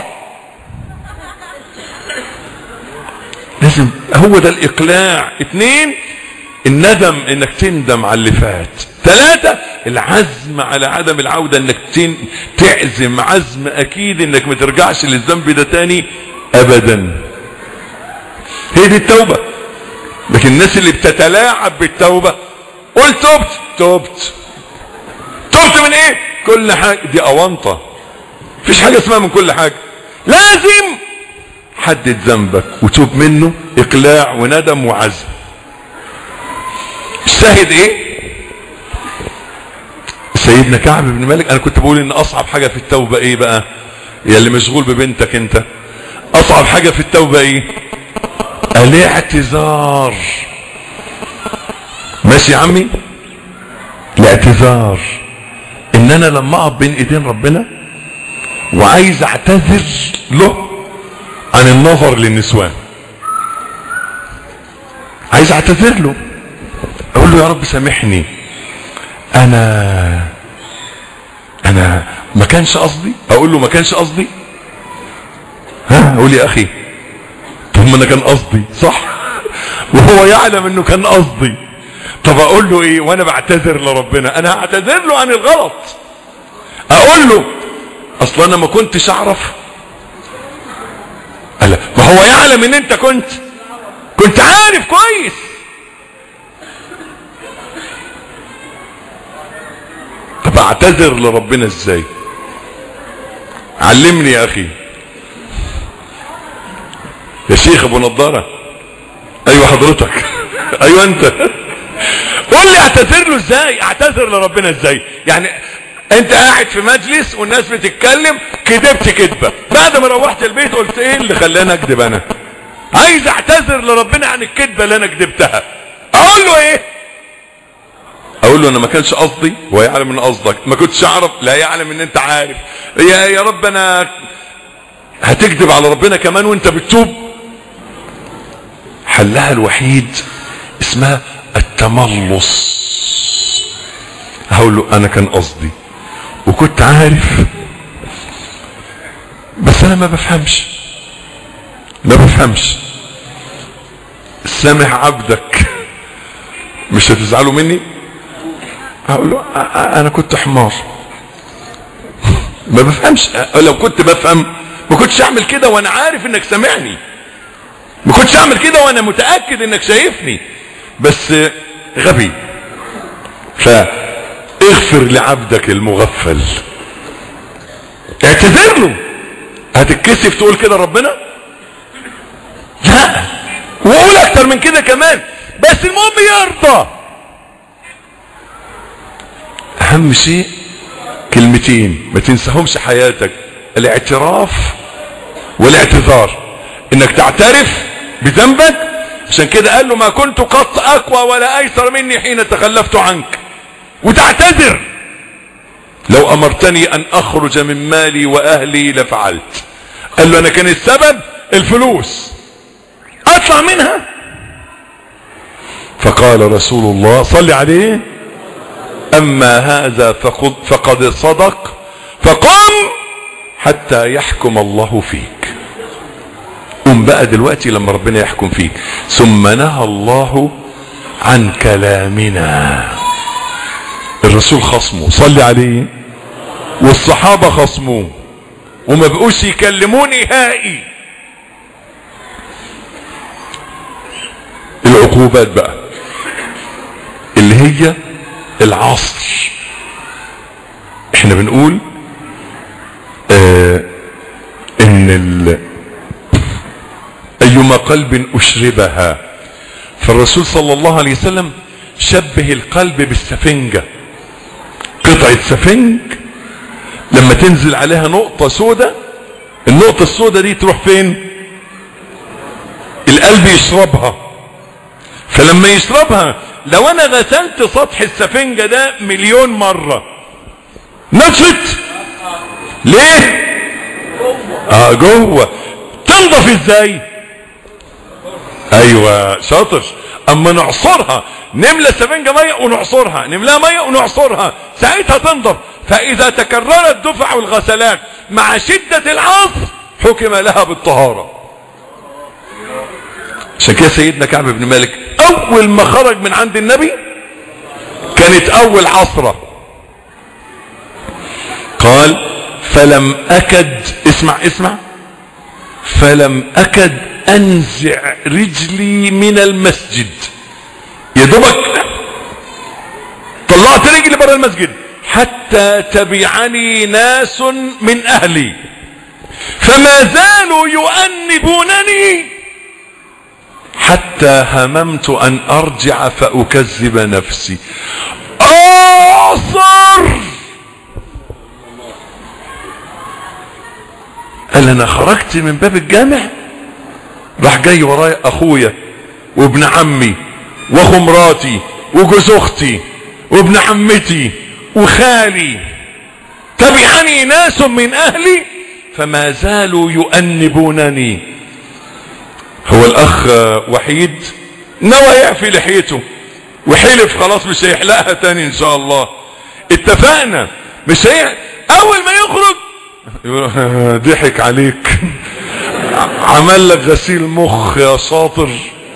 لازم هو ده الاقلاع اتنين الندم انك تندم على اللي فات ثلاثة العزم على عدم العودة انك تن... تعزم عزم اكيد انك ما ترجعش للذنب ده تاني ابدا هي دي التوبة لكن الناس اللي بتتلاعب بالتوبة قول تبت تبت تبت من ايه كل حاجة دي اونطة مفيش حاجة اسمها من كل حاجة لازم حدد ذنبك وتوب منه اقلاع وندم وعزم الشاهد ايه سيدنا كعب بن مالك انا كنت بقول ان اصعب حاجة في التوبة ايه بقى يا اللي مشغول ببنتك انت اصعب حاجة في التوبة ايه الاعتذار ماشي يا عمي الاعتذار ان انا لما اقف بين ايدين ربنا وعايز اعتذر له عن النظر للنسوان عايز اعتذر له اقول له يا رب سامحني انا انا ما كانش قصدي اقول له ما كانش قصدي ها اقول يا اخي طب ما انا كان قصدي صح وهو يعلم انه كان قصدي طب اقول له ايه وانا بعتذر لربنا انا هعتذر له عن الغلط اقول له اصلا انا ما كنتش اعرف قال ما هو يعلم ان انت كنت كنت عارف كويس طب اعتذر لربنا ازاي علمني يا اخي يا شيخ ابو نضارة ايوه حضرتك ايوه انت قول لي اعتذر له ازاي اعتذر لربنا ازاي يعني انت قاعد في مجلس والناس بتتكلم كذبت كذبة بعد ما روحت البيت قلت ايه اللي خلاني اكذب انا عايز اعتذر لربنا عن الكذبة اللي انا كذبتها اقول له ايه اقول له انا ما كانش قصدي هو يعلم ان قصدك ما كنتش اعرف لا يعلم ان انت عارف يا يا رب انا هتكذب على ربنا كمان وانت بتتوب حلها الوحيد اسمها التملص هقول له انا كان قصدي وكنت عارف بس انا ما بفهمش ما بفهمش سامح عبدك مش هتزعلوا مني هقول له انا كنت حمار ما بفهمش لو كنت بفهم ما كنتش اعمل كده وانا عارف انك سامعني ما كنتش اعمل كده وانا متاكد انك شايفني بس غبي فاغفر لعبدك المغفل اعتذر له هتتكسف تقول كده ربنا لا وقول اكتر من كده كمان بس المهم يرضى اهم شيء كلمتين ما تنساهمش حياتك الاعتراف والاعتذار انك تعترف بذنبك عشان كده قال له ما كنت قط اقوى ولا ايسر مني حين تخلفت عنك وتعتذر لو امرتني ان اخرج من مالي واهلي لفعلت قال له انا كان السبب الفلوس اطلع منها فقال رسول الله صلي عليه اما هذا فقد, فقد صدق فقم حتى يحكم الله فيك قم بقى دلوقتي لما ربنا يحكم فيك ثم نهى الله عن كلامنا الرسول خصمه صلي عليه والصحابة خصموه وما بقوش يكلموه نهائي العقوبات بقى اللي هي العصر احنا بنقول آه ان ال ايما قلب اشربها فالرسول صلى الله عليه وسلم شبه القلب بالسفنجة قطعة سفنج لما تنزل عليها نقطة سودة النقطة السودة دي تروح فين القلب يشربها فلما يشربها لو انا غسلت سطح السفنجة ده مليون مرة نشط ليه اه جوه تنضف ازاي ايوه شاطر اما نعصرها نملى سفنجة مية ونعصرها نملاها مية ونعصرها ساعتها تنضف فاذا تكررت دفع الغسلات مع شدة العصر حكم لها بالطهارة عشان كده سيدنا كعب بن مالك اول ما خرج من عند النبي كانت اول عصرة قال فلم اكد اسمع اسمع فلم اكد انزع رجلي من المسجد يا دوبك طلعت رجلي بره المسجد حتى تبعني ناس من اهلي فما زالوا يؤنبونني حتى هممت ان ارجع فاكذب نفسي اعصر قال انا خرجت من باب الجامع راح جاي ورايا اخويا وابن عمي واخو مراتي وجوز اختي وابن عمتي وخالي تبعني ناس من اهلي فما زالوا يؤنبونني هو الاخ وحيد نوى يعفي لحيته وحلف خلاص مش هيحلقها تاني ان شاء الله اتفقنا مش هي اول ما يخرج ضحك عليك عمل لك غسيل مخ يا شاطر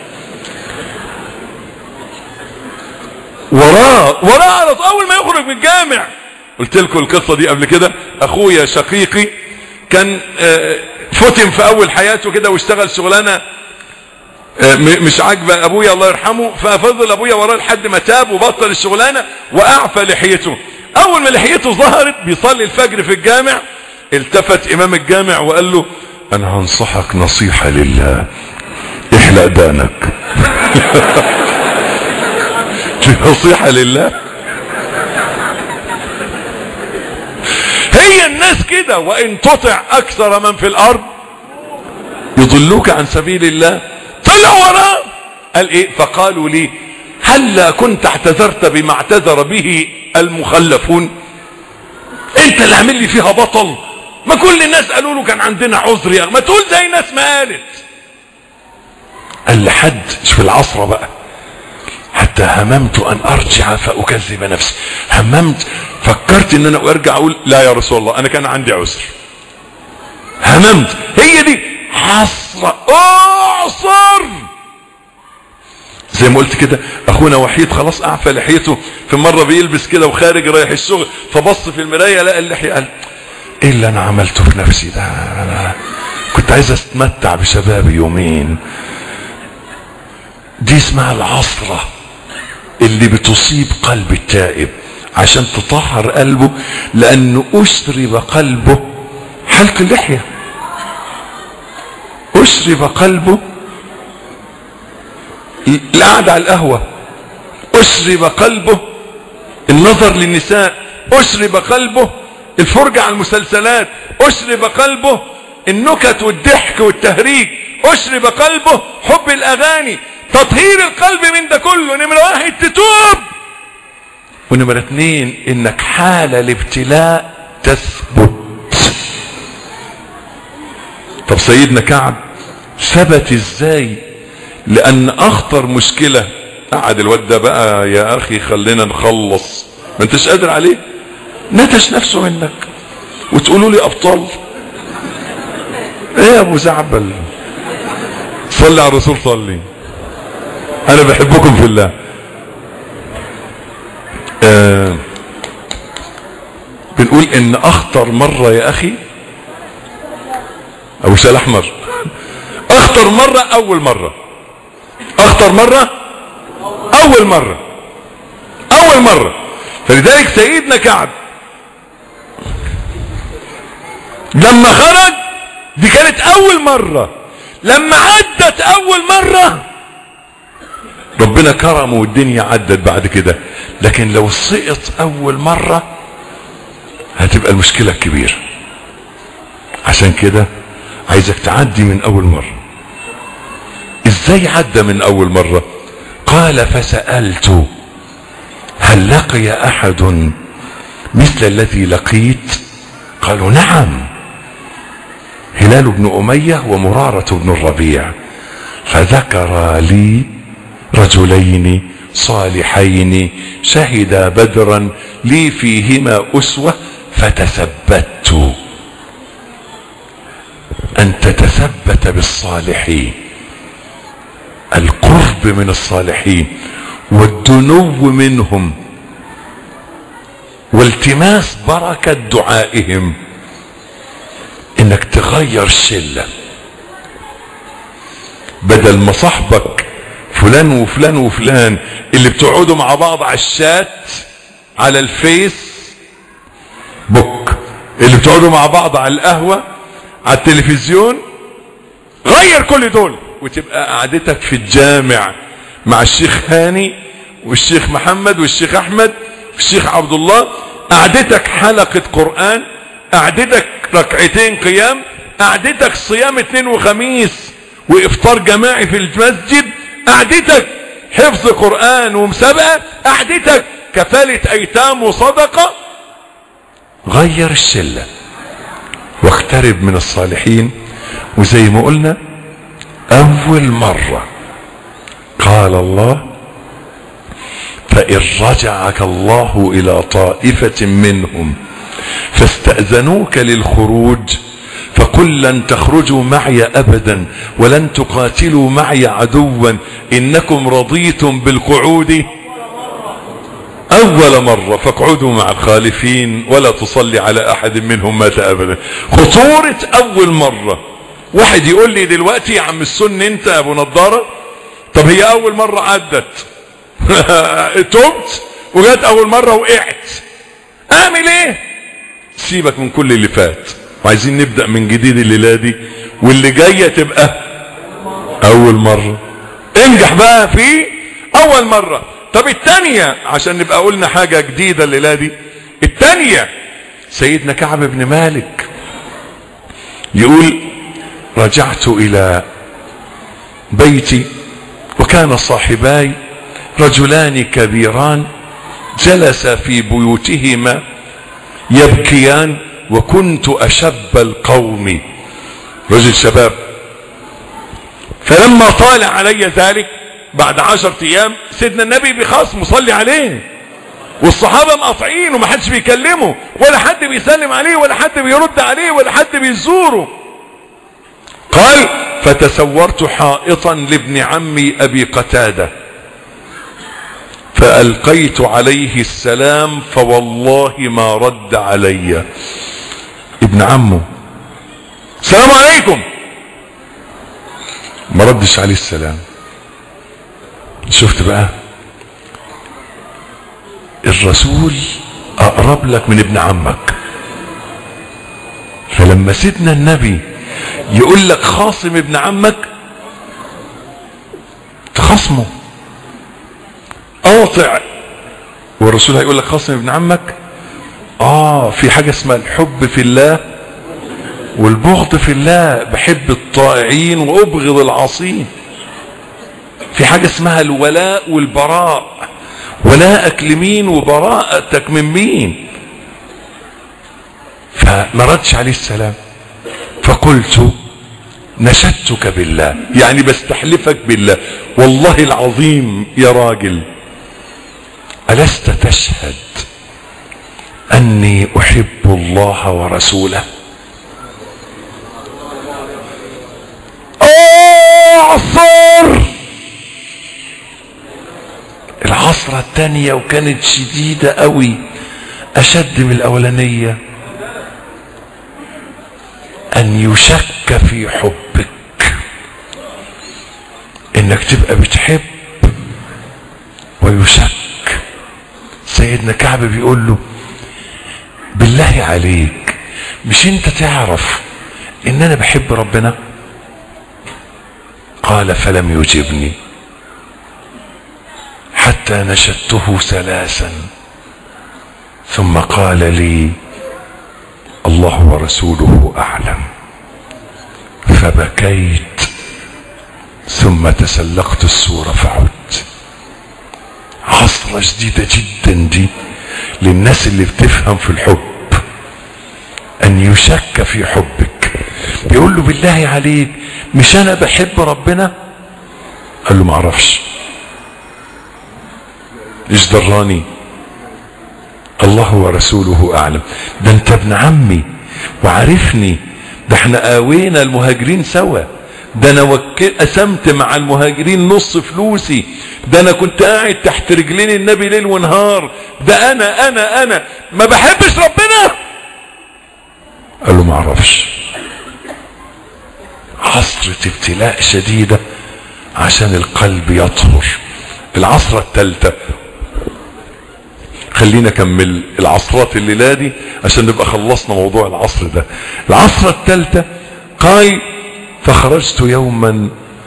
وراه وراه على طول اول ما يخرج من الجامع قلت لكم القصه دي قبل كده اخويا شقيقي كان آه، فتن في اول حياته كده واشتغل شغلانه آه، م- مش عاجبه ابويا الله يرحمه ففضل ابويا وراه لحد ما تاب وبطل الشغلانه واعفى لحيته اول ما لحيته ظهرت بيصلي الفجر في الجامع التفت امام الجامع وقال له انا هنصحك نصيحه لله احلق دانك دي نصيحه لله هي الناس كده وان تطع اكثر من في الارض يضلوك عن سبيل الله طلع وراه قال ايه فقالوا لي هلا كنت اعتذرت بما اعتذر به المخلفون انت اللي عامل لي فيها بطل ما كل الناس قالوا له كان عندنا عذر يا أخي. ما تقول زي ناس ما قالت قال لحد مش في العصر بقى حتى هممت ان ارجع فاكذب نفسي هممت فكرت ان انا ارجع اقول لا يا رسول الله انا كان عندي عذر هممت هي دي حسرة اعصر زي ما قلت كده اخونا وحيد خلاص اعفى لحيته في مرة بيلبس كده وخارج رايح الشغل فبص في المراية لقى اللحية قال ايه اللي انا عملته في نفسي ده انا كنت عايز اتمتع بشبابي يومين دي اسمها العصرة اللي بتصيب قلب التائب عشان تطهر قلبه لانه اشرب قلبه حلق اللحية اشرب قلبه القعدة على القهوة اشرب قلبه النظر للنساء اشرب قلبه الفرجة على المسلسلات اشرب قلبه النكت والضحك والتهريج اشرب قلبه حب الاغاني تطهير القلب من ده كله نمرة واحد تتوب ونمرة اتنين انك حال الابتلاء تثبت طب سيدنا كعب ثبت ازاي لان اخطر مشكلة قعد الواد ده بقى يا اخي خلينا نخلص ما انتش قادر عليه نتش نفسه منك وتقولوا لي ابطال ايه يا ابو زعبل صلي على الرسول صلي انا بحبكم في الله آه بنقول ان اخطر مرة يا اخي ابو شال احمر اخطر مرة اول مرة اخطر مرة اول مرة اول مرة فلذلك سيدنا كعب لما خرج دي كانت اول مرة لما عدت اول مرة ربنا كرمه والدنيا عدت بعد كده لكن لو سقط اول مرة هتبقى المشكلة كبيرة عشان كده عايزك تعدي من اول مرة ازاي عدى من اول مرة قال فسألت هل لقي احد مثل الذي لقيت قالوا نعم هلال بن امية ومرارة بن الربيع فذكر لي رجلين صالحين شهدا بدرا لي فيهما أسوة فتثبت أن تتثبت بالصالحين القرب من الصالحين والدنو منهم والتماس بركة دعائهم انك تغير الشلة بدل ما صاحبك فلان وفلان وفلان اللي بتقعدوا مع بعض على الشات على الفيس بوك اللي بتقعدوا مع بعض على القهوة على التلفزيون غير كل دول وتبقى قعدتك في الجامع مع الشيخ هاني والشيخ محمد والشيخ احمد والشيخ عبد الله قعدتك حلقة قرآن قعدتك ركعتين قيام قعدتك صيام اثنين وخميس وافطار جماعي في المسجد قعدتك حفظ قرآن ومسابقة قعدتك كفالة ايتام وصدقة غير الشلة واقترب من الصالحين وزي ما قلنا اول مرة قال الله فإن رجعك الله إلى طائفة منهم فاستأذنوك للخروج فقل لن تخرجوا معي أبدا ولن تقاتلوا معي عدوا إنكم رضيتم بالقعود أول مرة فاقعدوا مع الخالفين ولا تصلي على أحد منهم مات أبدا خطورة أول مرة واحد يقول لي دلوقتي يا عم السن انت يا ابو نضارة طب هي اول مرة عدت تبت وجات اول مرة وقعت اعمل ايه سيبك من كل اللي فات وعايزين نبدأ من جديد الليلة دي واللي جاية تبقى اول مرة انجح بقى في اول مرة طب التانية عشان نبقى قلنا حاجة جديدة الليلة دي التانية سيدنا كعب بن مالك يقول رجعت الى بيتي وكان صاحباي رجلان كبيران جلس في بيوتهما يبكيان وكنت اشب القوم رجل شباب فلما طال علي ذلك بعد عشرة ايام سيدنا النبي بخاص مصلي عليه والصحابة مقاطعين ومحدش بيكلمه ولا حد بيسلم عليه ولا حد بيرد عليه ولا حد بيزوره قال فتسورت حائطا لابن عمي ابي قتاده فالقيت عليه السلام فوالله ما رد علي ابن عمه السلام عليكم ما ردش عليه السلام شفت بقى الرسول اقرب لك من ابن عمك فلما سيدنا النبي يقول لك خاصم ابن عمك تخصمه قاطع والرسول هيقول لك خاصم ابن عمك اه في حاجة اسمها الحب في الله والبغض في الله بحب الطائعين وابغض العاصين في حاجة اسمها الولاء والبراء ولاءك لمين وبراءتك من مين فما ردش عليه السلام فقلت نشدتك بالله يعني بستحلفك بالله والله العظيم يا راجل ألست تشهد أني أحب الله ورسوله أعصر العصرة التانية وكانت شديدة قوي أشد من الأولانية أن يشك في حبك إنك تبقى بتحب ويشك سيدنا كعب بيقول له بالله عليك مش انت تعرف ان انا بحب ربنا قال فلم يجبني حتى نشدته ثلاثا ثم قال لي الله ورسوله اعلم فبكيت ثم تسلقت السور فعدت عصرة جديدة جدا دي للناس اللي بتفهم في الحب ان يشك في حبك بيقول له بالله عليك مش انا بحب ربنا قال له ما اعرفش ايش دراني الله ورسوله اعلم ده انت ابن عمي وعارفني ده احنا قاوينا المهاجرين سوا ده انا وكل قسمت مع المهاجرين نص فلوسي ده انا كنت قاعد تحت رجلين النبي ليل ونهار ده انا انا انا ما بحبش ربنا قال له ما اعرفش عصرة ابتلاء شديدة عشان القلب يطهر العصرة الثالثة خلينا اكمل العصرات الليلة دي عشان نبقى خلصنا موضوع العصر ده العصرة الثالثة قال فخرجت يوما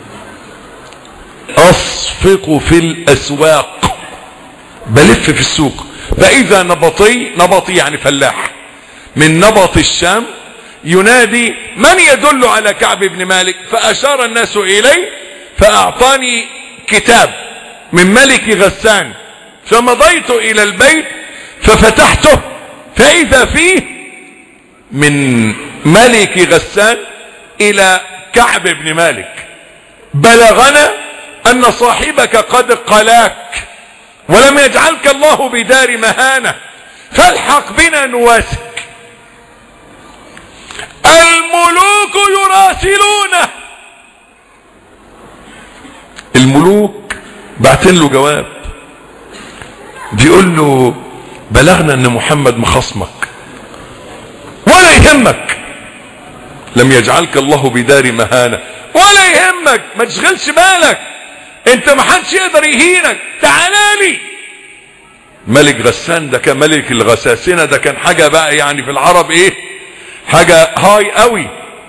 اصفق في الاسواق بلف في السوق فاذا نبطي نبطي يعني فلاح من نبط الشام ينادي من يدل على كعب بن مالك فاشار الناس الي فاعطاني كتاب من ملك غسان فمضيت الى البيت ففتحته فاذا فيه من ملك غسان الى كعب بن مالك بلغنا ان صاحبك قد قلاك ولم يجعلك الله بدار مهانة فالحق بنا نواسك الملوك يراسلونه الملوك بعتين له جواب بيقول له بلغنا ان محمد مخصمك ولا يهمك لم يجعلك الله بدار مهانة ولا يهمك ما تشغلش بالك انت ما حدش يقدر يهينك تعالى لي ملك غسان ده كان ملك الغساسنة ده كان حاجة بقى يعني في العرب ايه حاجة هاي قوي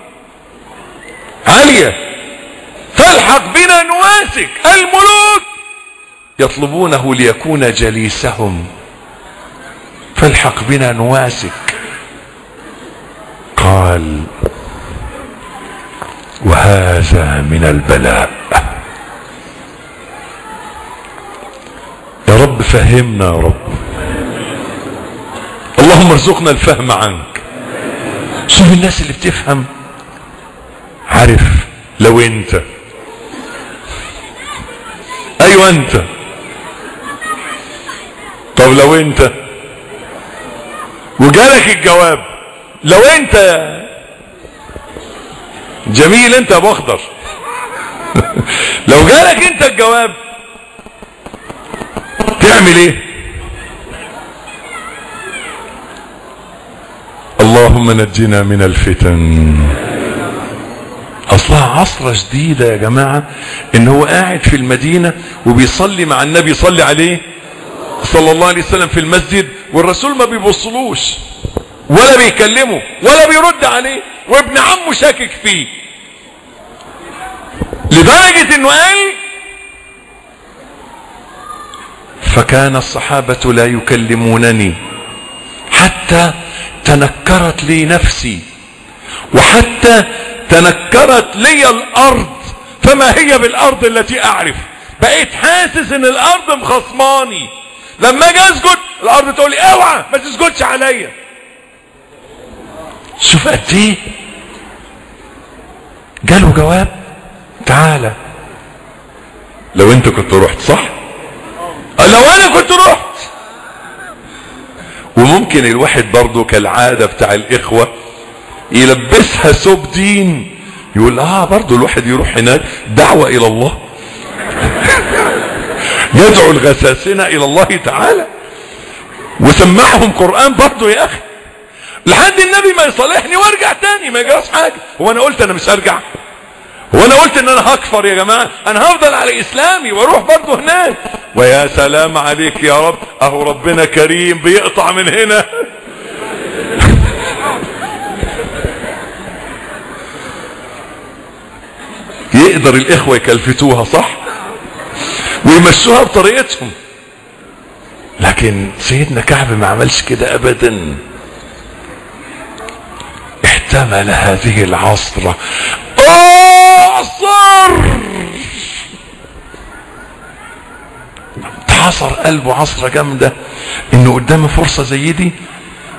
عالية فالحق بنا نواسك الملوك يطلبونه ليكون جليسهم فالحق بنا نواسك قال وهذا من البلاء يا رب فهمنا يا رب اللهم ارزقنا الفهم عنك شوف الناس اللي بتفهم عارف لو انت ايوه انت طب لو انت وجالك الجواب لو انت جميل انت يا ابو اخضر لو جالك انت الجواب تعمل ايه اللهم نجنا من الفتن اصلها عصرة جديدة يا جماعة ان هو قاعد في المدينة وبيصلي مع النبي صلي عليه صلى الله عليه وسلم في المسجد والرسول ما بيبصلوش ولا بيكلمه ولا بيرد عليه وابن عمه شاكك فيه لدرجة انه قال فكان الصحابة لا يكلمونني حتى تنكرت لي نفسي وحتى تنكرت لي الارض فما هي بالارض التي اعرف بقيت حاسس ان الارض مخصماني لما اجي اسجد الارض تقول لي اوعى ما تسجدش عليا شوف قد ايه جاله جواب تعالى لو انت كنت رحت صح لو انا كنت رحت وممكن الواحد برضه كالعادة بتاع الاخوة يلبسها ثوب دين يقول اه برضه الواحد يروح هناك دعوة الى الله يدعو الغساسنة الى الله تعالى وسمعهم قرآن برضه يا اخي لحد النبي ما يصالحني وارجع تاني ما يجراش حاجة هو انا قلت انا مش هرجع هو انا قلت ان انا هكفر يا جماعة انا هفضل على اسلامي واروح برضه هناك ويا سلام عليك يا رب اهو ربنا كريم بيقطع من هنا يقدر الاخوة يكلفتوها صح ويمشوها بطريقتهم لكن سيدنا كعب ما عملش كده ابدا احتمل هذه العصرة اعصر اتعصر قلبه عصرة جامدة انه قدامه فرصة زي دي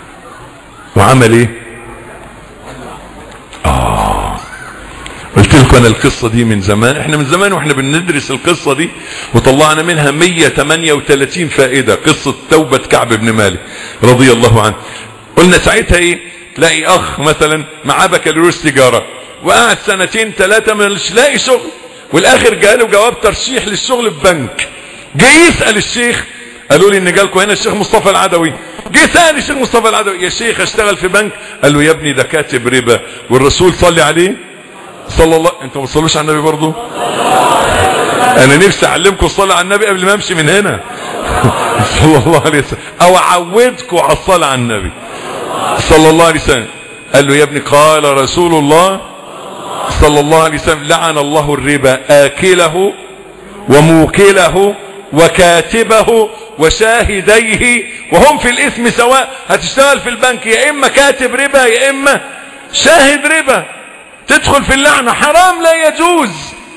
وعمل ايه اه قلت لكم انا القصة دي من زمان احنا من زمان واحنا بندرس القصة دي وطلعنا منها 138 فائدة قصة توبة كعب بن مالك رضي الله عنه قلنا ساعتها ايه تلاقي اخ مثلا معاه بكالوريوس تجارة وقعد سنتين ثلاثة مش لاقي شغل والاخر جاله جواب ترشيح للشغل في بنك جه يسأل الشيخ قالوا لي ان جالكم هنا الشيخ مصطفى العدوي جه سأل الشيخ مصطفى العدوي يا شيخ اشتغل في بنك قال له يا ابني ده كاتب ربا والرسول صلي عليه صلى الله انتوا ما تصلوش على النبي برضه انا نفسي اعلمكم الصلاه على النبي قبل ما امشي من هنا صلى الله عليه وسلم او اعودكم على الصلاه على النبي صلى الله عليه وسلم قال له يا ابني قال رسول الله صلى الله عليه وسلم لعن الله الربا آكله وموكله وكاتبه وشاهديه وهم في الاسم سواء هتشتغل في البنك يا اما كاتب ربا يا اما شاهد ربا تدخل في اللعنة حرام لا يجوز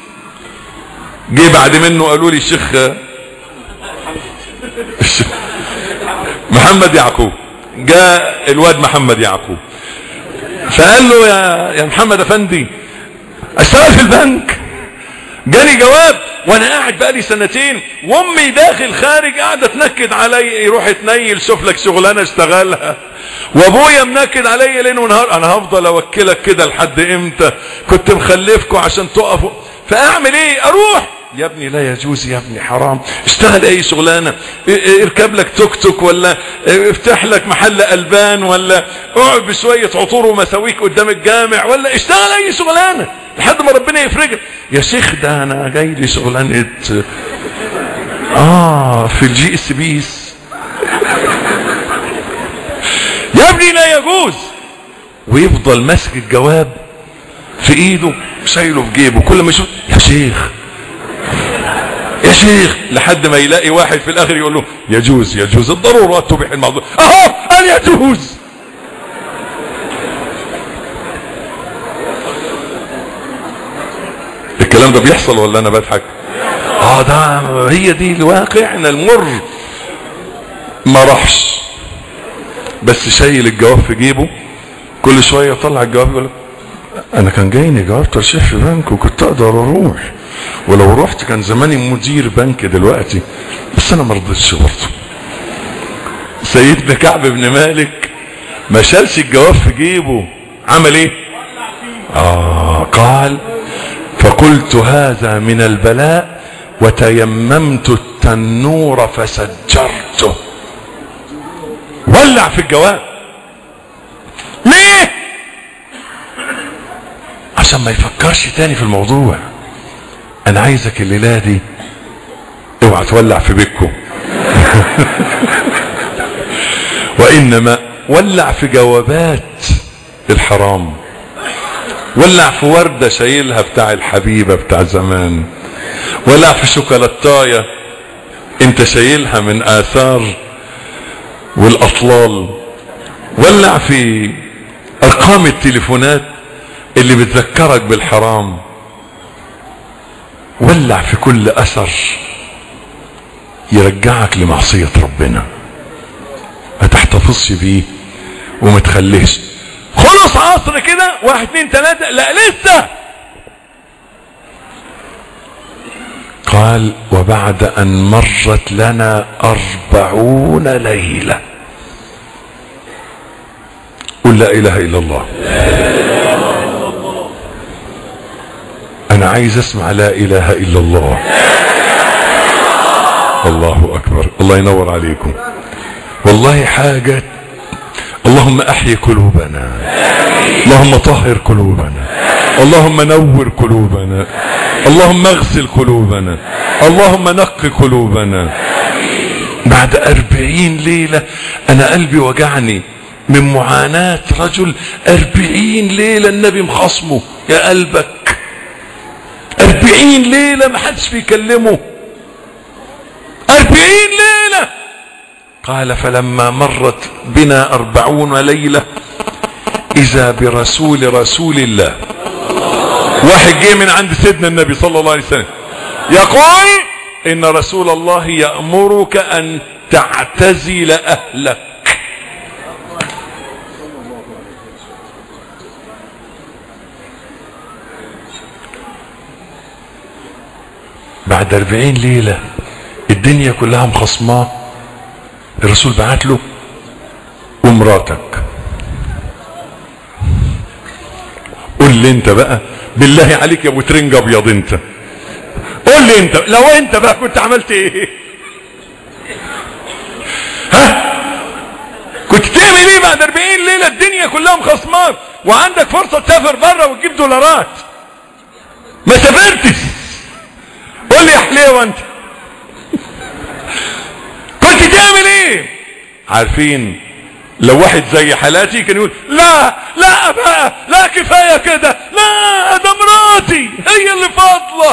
جه بعد منه قالوا لي الشيخ الشيخ محمد يعقوب جاء الواد محمد يعقوب فقال له يا يا محمد افندي اشتغل في البنك جاني جواب وانا قاعد بقالي سنتين وامي داخل خارج قاعده تنكد علي يروح تنيل شوف لك شغلانه اشتغلها وابويا منكد عليا ليل ونهار انا هفضل اوكلك كده لحد امتى كنت مخلفكم عشان تقفوا فاعمل ايه اروح يا ابني لا يجوز يا ابني حرام اشتغل اي شغلانه اركب لك توك توك ولا افتح لك محل البان ولا اقعد بشويه عطور ومساويك قدام الجامع ولا اشتغل اي شغلانه لحد ما ربنا يفرجك يا شيخ ده انا جاي لي شغلانه اه في الجي اس بيس يا ابني لا يجوز ويفضل ماسك الجواب في ايده شايله في جيبه كل ما يشوف يا شيخ يا شيخ لحد ما يلاقي واحد في الاخر يقول له يجوز يجوز الضرورات تبيح المعذور اهو قال يجوز الكلام ده بيحصل ولا انا بضحك اه ده هي دي الواقعنا المر ما راحش بس شايل الجواب في جيبه كل شويه يطلع الجواب يقول انا كان جايني جواب ترشيح في بنك وكنت اقدر اروح ولو رحت كان زماني مدير بنك دلوقتي بس انا ما رضيتش برضه سيدنا كعب بن مالك ما شالش الجواب في جيبه عمل ايه اه قال فقلت هذا من البلاء وتيممت التنور فسجرته ولع في الجواب ليه عشان ما يفكرش تاني في الموضوع انا عايزك الليله دي اوعى تولع في بيتكم وانما ولع في جوابات الحرام ولع في وردة شايلها بتاع الحبيبة بتاع زمان ولع في شوكولاتاية انت شايلها من اثار والاطلال ولع في ارقام التليفونات اللي بتذكرك بالحرام ولع في كل اثر يرجعك لمعصية ربنا ما تحتفظش بيه وما تخليش خلص عصر كده واحد اتنين تلاتة لا لسه قال وبعد ان مرت لنا اربعون ليلة قل لا اله الا الله انا عايز اسمع لا اله الا الله الله اكبر الله ينور عليكم والله حاجة اللهم احيي قلوبنا اللهم طهر قلوبنا اللهم نور قلوبنا اللهم اغسل قلوبنا اللهم نقي قلوبنا بعد أربعين ليلة أنا قلبي وجعني من معاناة رجل أربعين ليلة النبي مخصمه يا قلبك أربعين ليلة ما حدش بيكلمه أربعين ليلة قال فلما مرت بنا أربعون ليلة إذا برسول رسول الله واحد جه من عند سيدنا النبي صلى الله عليه وسلم يقول إن رسول الله يأمرك أن تعتزل أهلك بعد أربعين ليلة الدنيا كلها مخصماه الرسول بعت له ومراتك قول لي انت بقى بالله عليك يا ابو ترنج ابيض انت قول لي انت لو انت بقى كنت عملت ايه ها كنت تعمل ايه بعد 40 ليله الدنيا كلها مخصمات وعندك فرصه تسافر بره وتجيب دولارات ما سافرتش قول لي يا حليوه انت كنت تعمل ايه عارفين لو واحد زي حالاتي كان يقول لا لا بقى لا كفايه كده لا ده مراتي هي اللي فاضله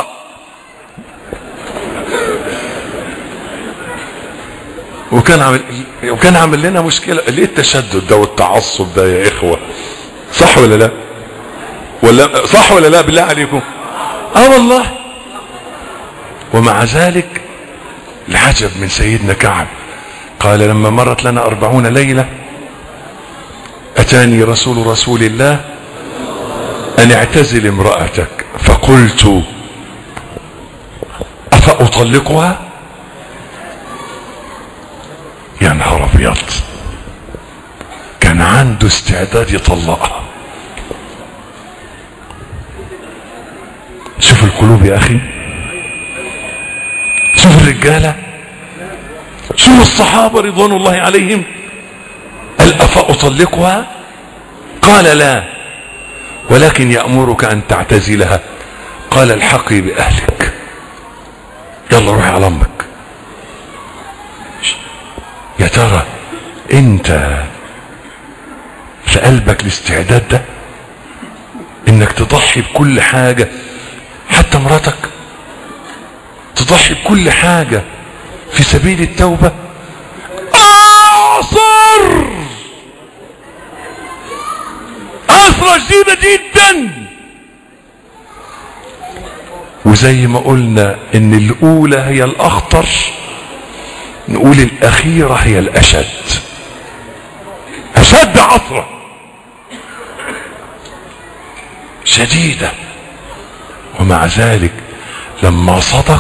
وكان عامل وكان عامل لنا مشكله ليه التشدد ده والتعصب ده يا اخوه صح ولا لا ولا صح ولا لا بالله عليكم اه والله ومع ذلك العجب من سيدنا كعب قال لما مرت لنا أربعون ليلة أتاني رسول رسول الله أن اعتزل امرأتك فقلت أفأطلقها يا نهار أبيض كان عنده استعداد يطلقها شوف القلوب يا أخي شوف الرجالة شوف الصحابة رضوان الله عليهم هل أفأطلقها قال لا ولكن يأمرك أن تعتزلها قال الحقي بأهلك يلا روحي على أمك يا ترى انت في قلبك الاستعداد ده انك تضحي بكل حاجة حتى مراتك تضحي بكل حاجة في سبيل التوبة اعصر عصرة شديدة جدا وزي ما قلنا ان الاولى هي الاخطر نقول الاخيرة هي الاشد اشد عصرة شديدة ومع ذلك لما صدق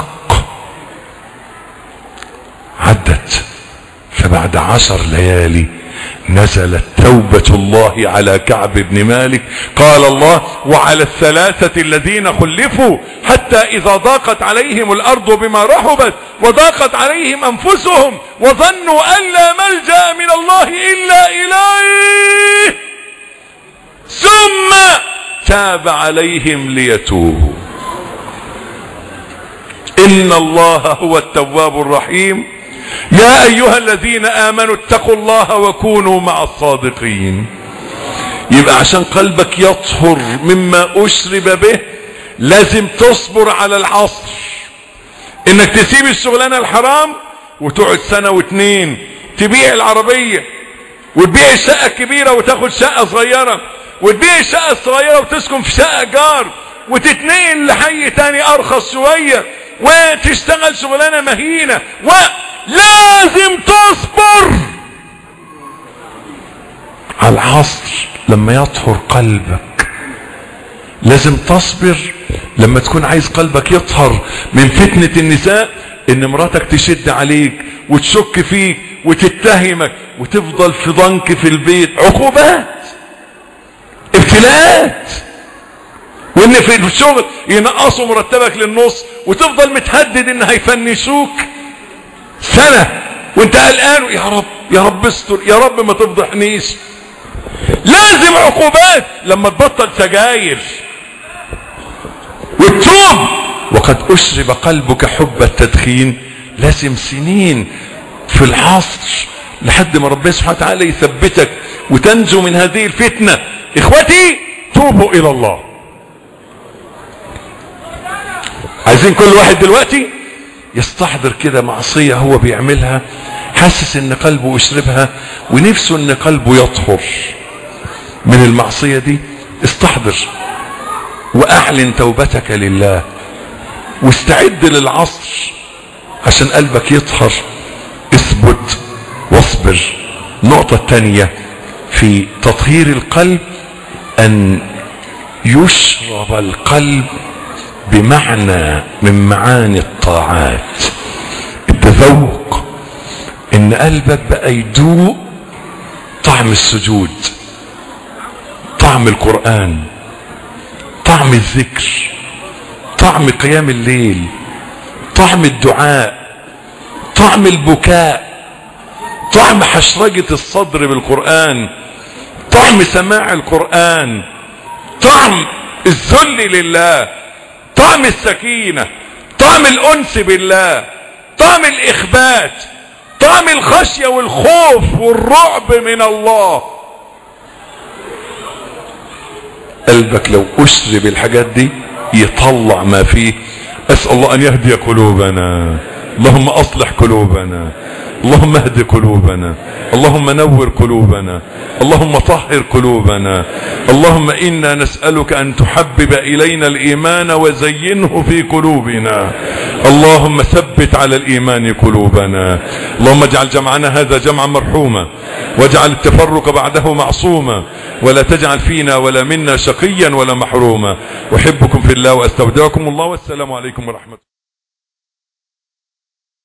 عدت فبعد عشر ليالي نزلت توبة الله على كعب بن مالك قال الله وعلى الثلاثة الذين خلفوا حتى إذا ضاقت عليهم الأرض بما رحبت وضاقت عليهم أنفسهم وظنوا أن لا ملجأ من الله إلا إليه ثم تاب عليهم ليتوبوا إن الله هو التواب الرحيم يا ايها الذين امنوا اتقوا الله وكونوا مع الصادقين يبقى عشان قلبك يطهر مما اشرب به لازم تصبر على العصر انك تسيب الشغلانة الحرام وتقعد سنة واتنين تبيع العربية وتبيع الشقة الكبيرة وتاخد شقة صغيرة وتبيع الشقة الصغيرة وتسكن في شقة جار وتتنقل لحي تاني ارخص شوية وتشتغل شغلانة مهينة ولازم تصبر على العصر لما يطهر قلبك لازم تصبر لما تكون عايز قلبك يطهر من فتنة النساء ان مراتك تشد عليك وتشك فيك وتتهمك وتفضل في ضنك في البيت عقوبات ابتلاءات وان في الشغل ينقصوا مرتبك للنص وتفضل متهدد ان هيفنشوك سنة وانت قلقان يا رب يا رب استر يا رب ما تفضحنيش لازم عقوبات لما تبطل سجاير وتتوب وقد اشرب قلبك حب التدخين لازم سنين في العصر لحد ما ربنا سبحانه وتعالى يثبتك وتنجو من هذه الفتنة اخوتي توبوا الى الله عايزين كل واحد دلوقتي يستحضر كده معصية هو بيعملها حاسس ان قلبه يشربها ونفسه ان قلبه يطهر من المعصية دي استحضر واعلن توبتك لله واستعد للعصر عشان قلبك يطهر اثبت واصبر النقطة الثانية في تطهير القلب ان يشرب القلب بمعنى من معاني الطاعات التذوق ان قلبك بقى يدوق طعم السجود طعم القرآن طعم الذكر طعم قيام الليل طعم الدعاء طعم البكاء طعم حشرجة الصدر بالقرآن طعم سماع القرآن طعم الذل لله طعم السكينة طعم الأنس بالله طعم الإخبات طعم الخشية والخوف والرعب من الله قلبك لو أسر بالحاجات دي يطلع ما فيه أسأل الله أن يهدي قلوبنا اللهم أصلح قلوبنا اللهم اهد قلوبنا اللهم نور قلوبنا اللهم طهر قلوبنا اللهم إنا نسألك أن تحبب إلينا الإيمان وزينه في قلوبنا اللهم ثبت على الإيمان قلوبنا اللهم اجعل جمعنا هذا جمعا مرحوما واجعل التفرق بعده معصوما ولا تجعل فينا ولا منا شقيا ولا محروما أحبكم في الله وأستودعكم الله والسلام عليكم ورحمة الله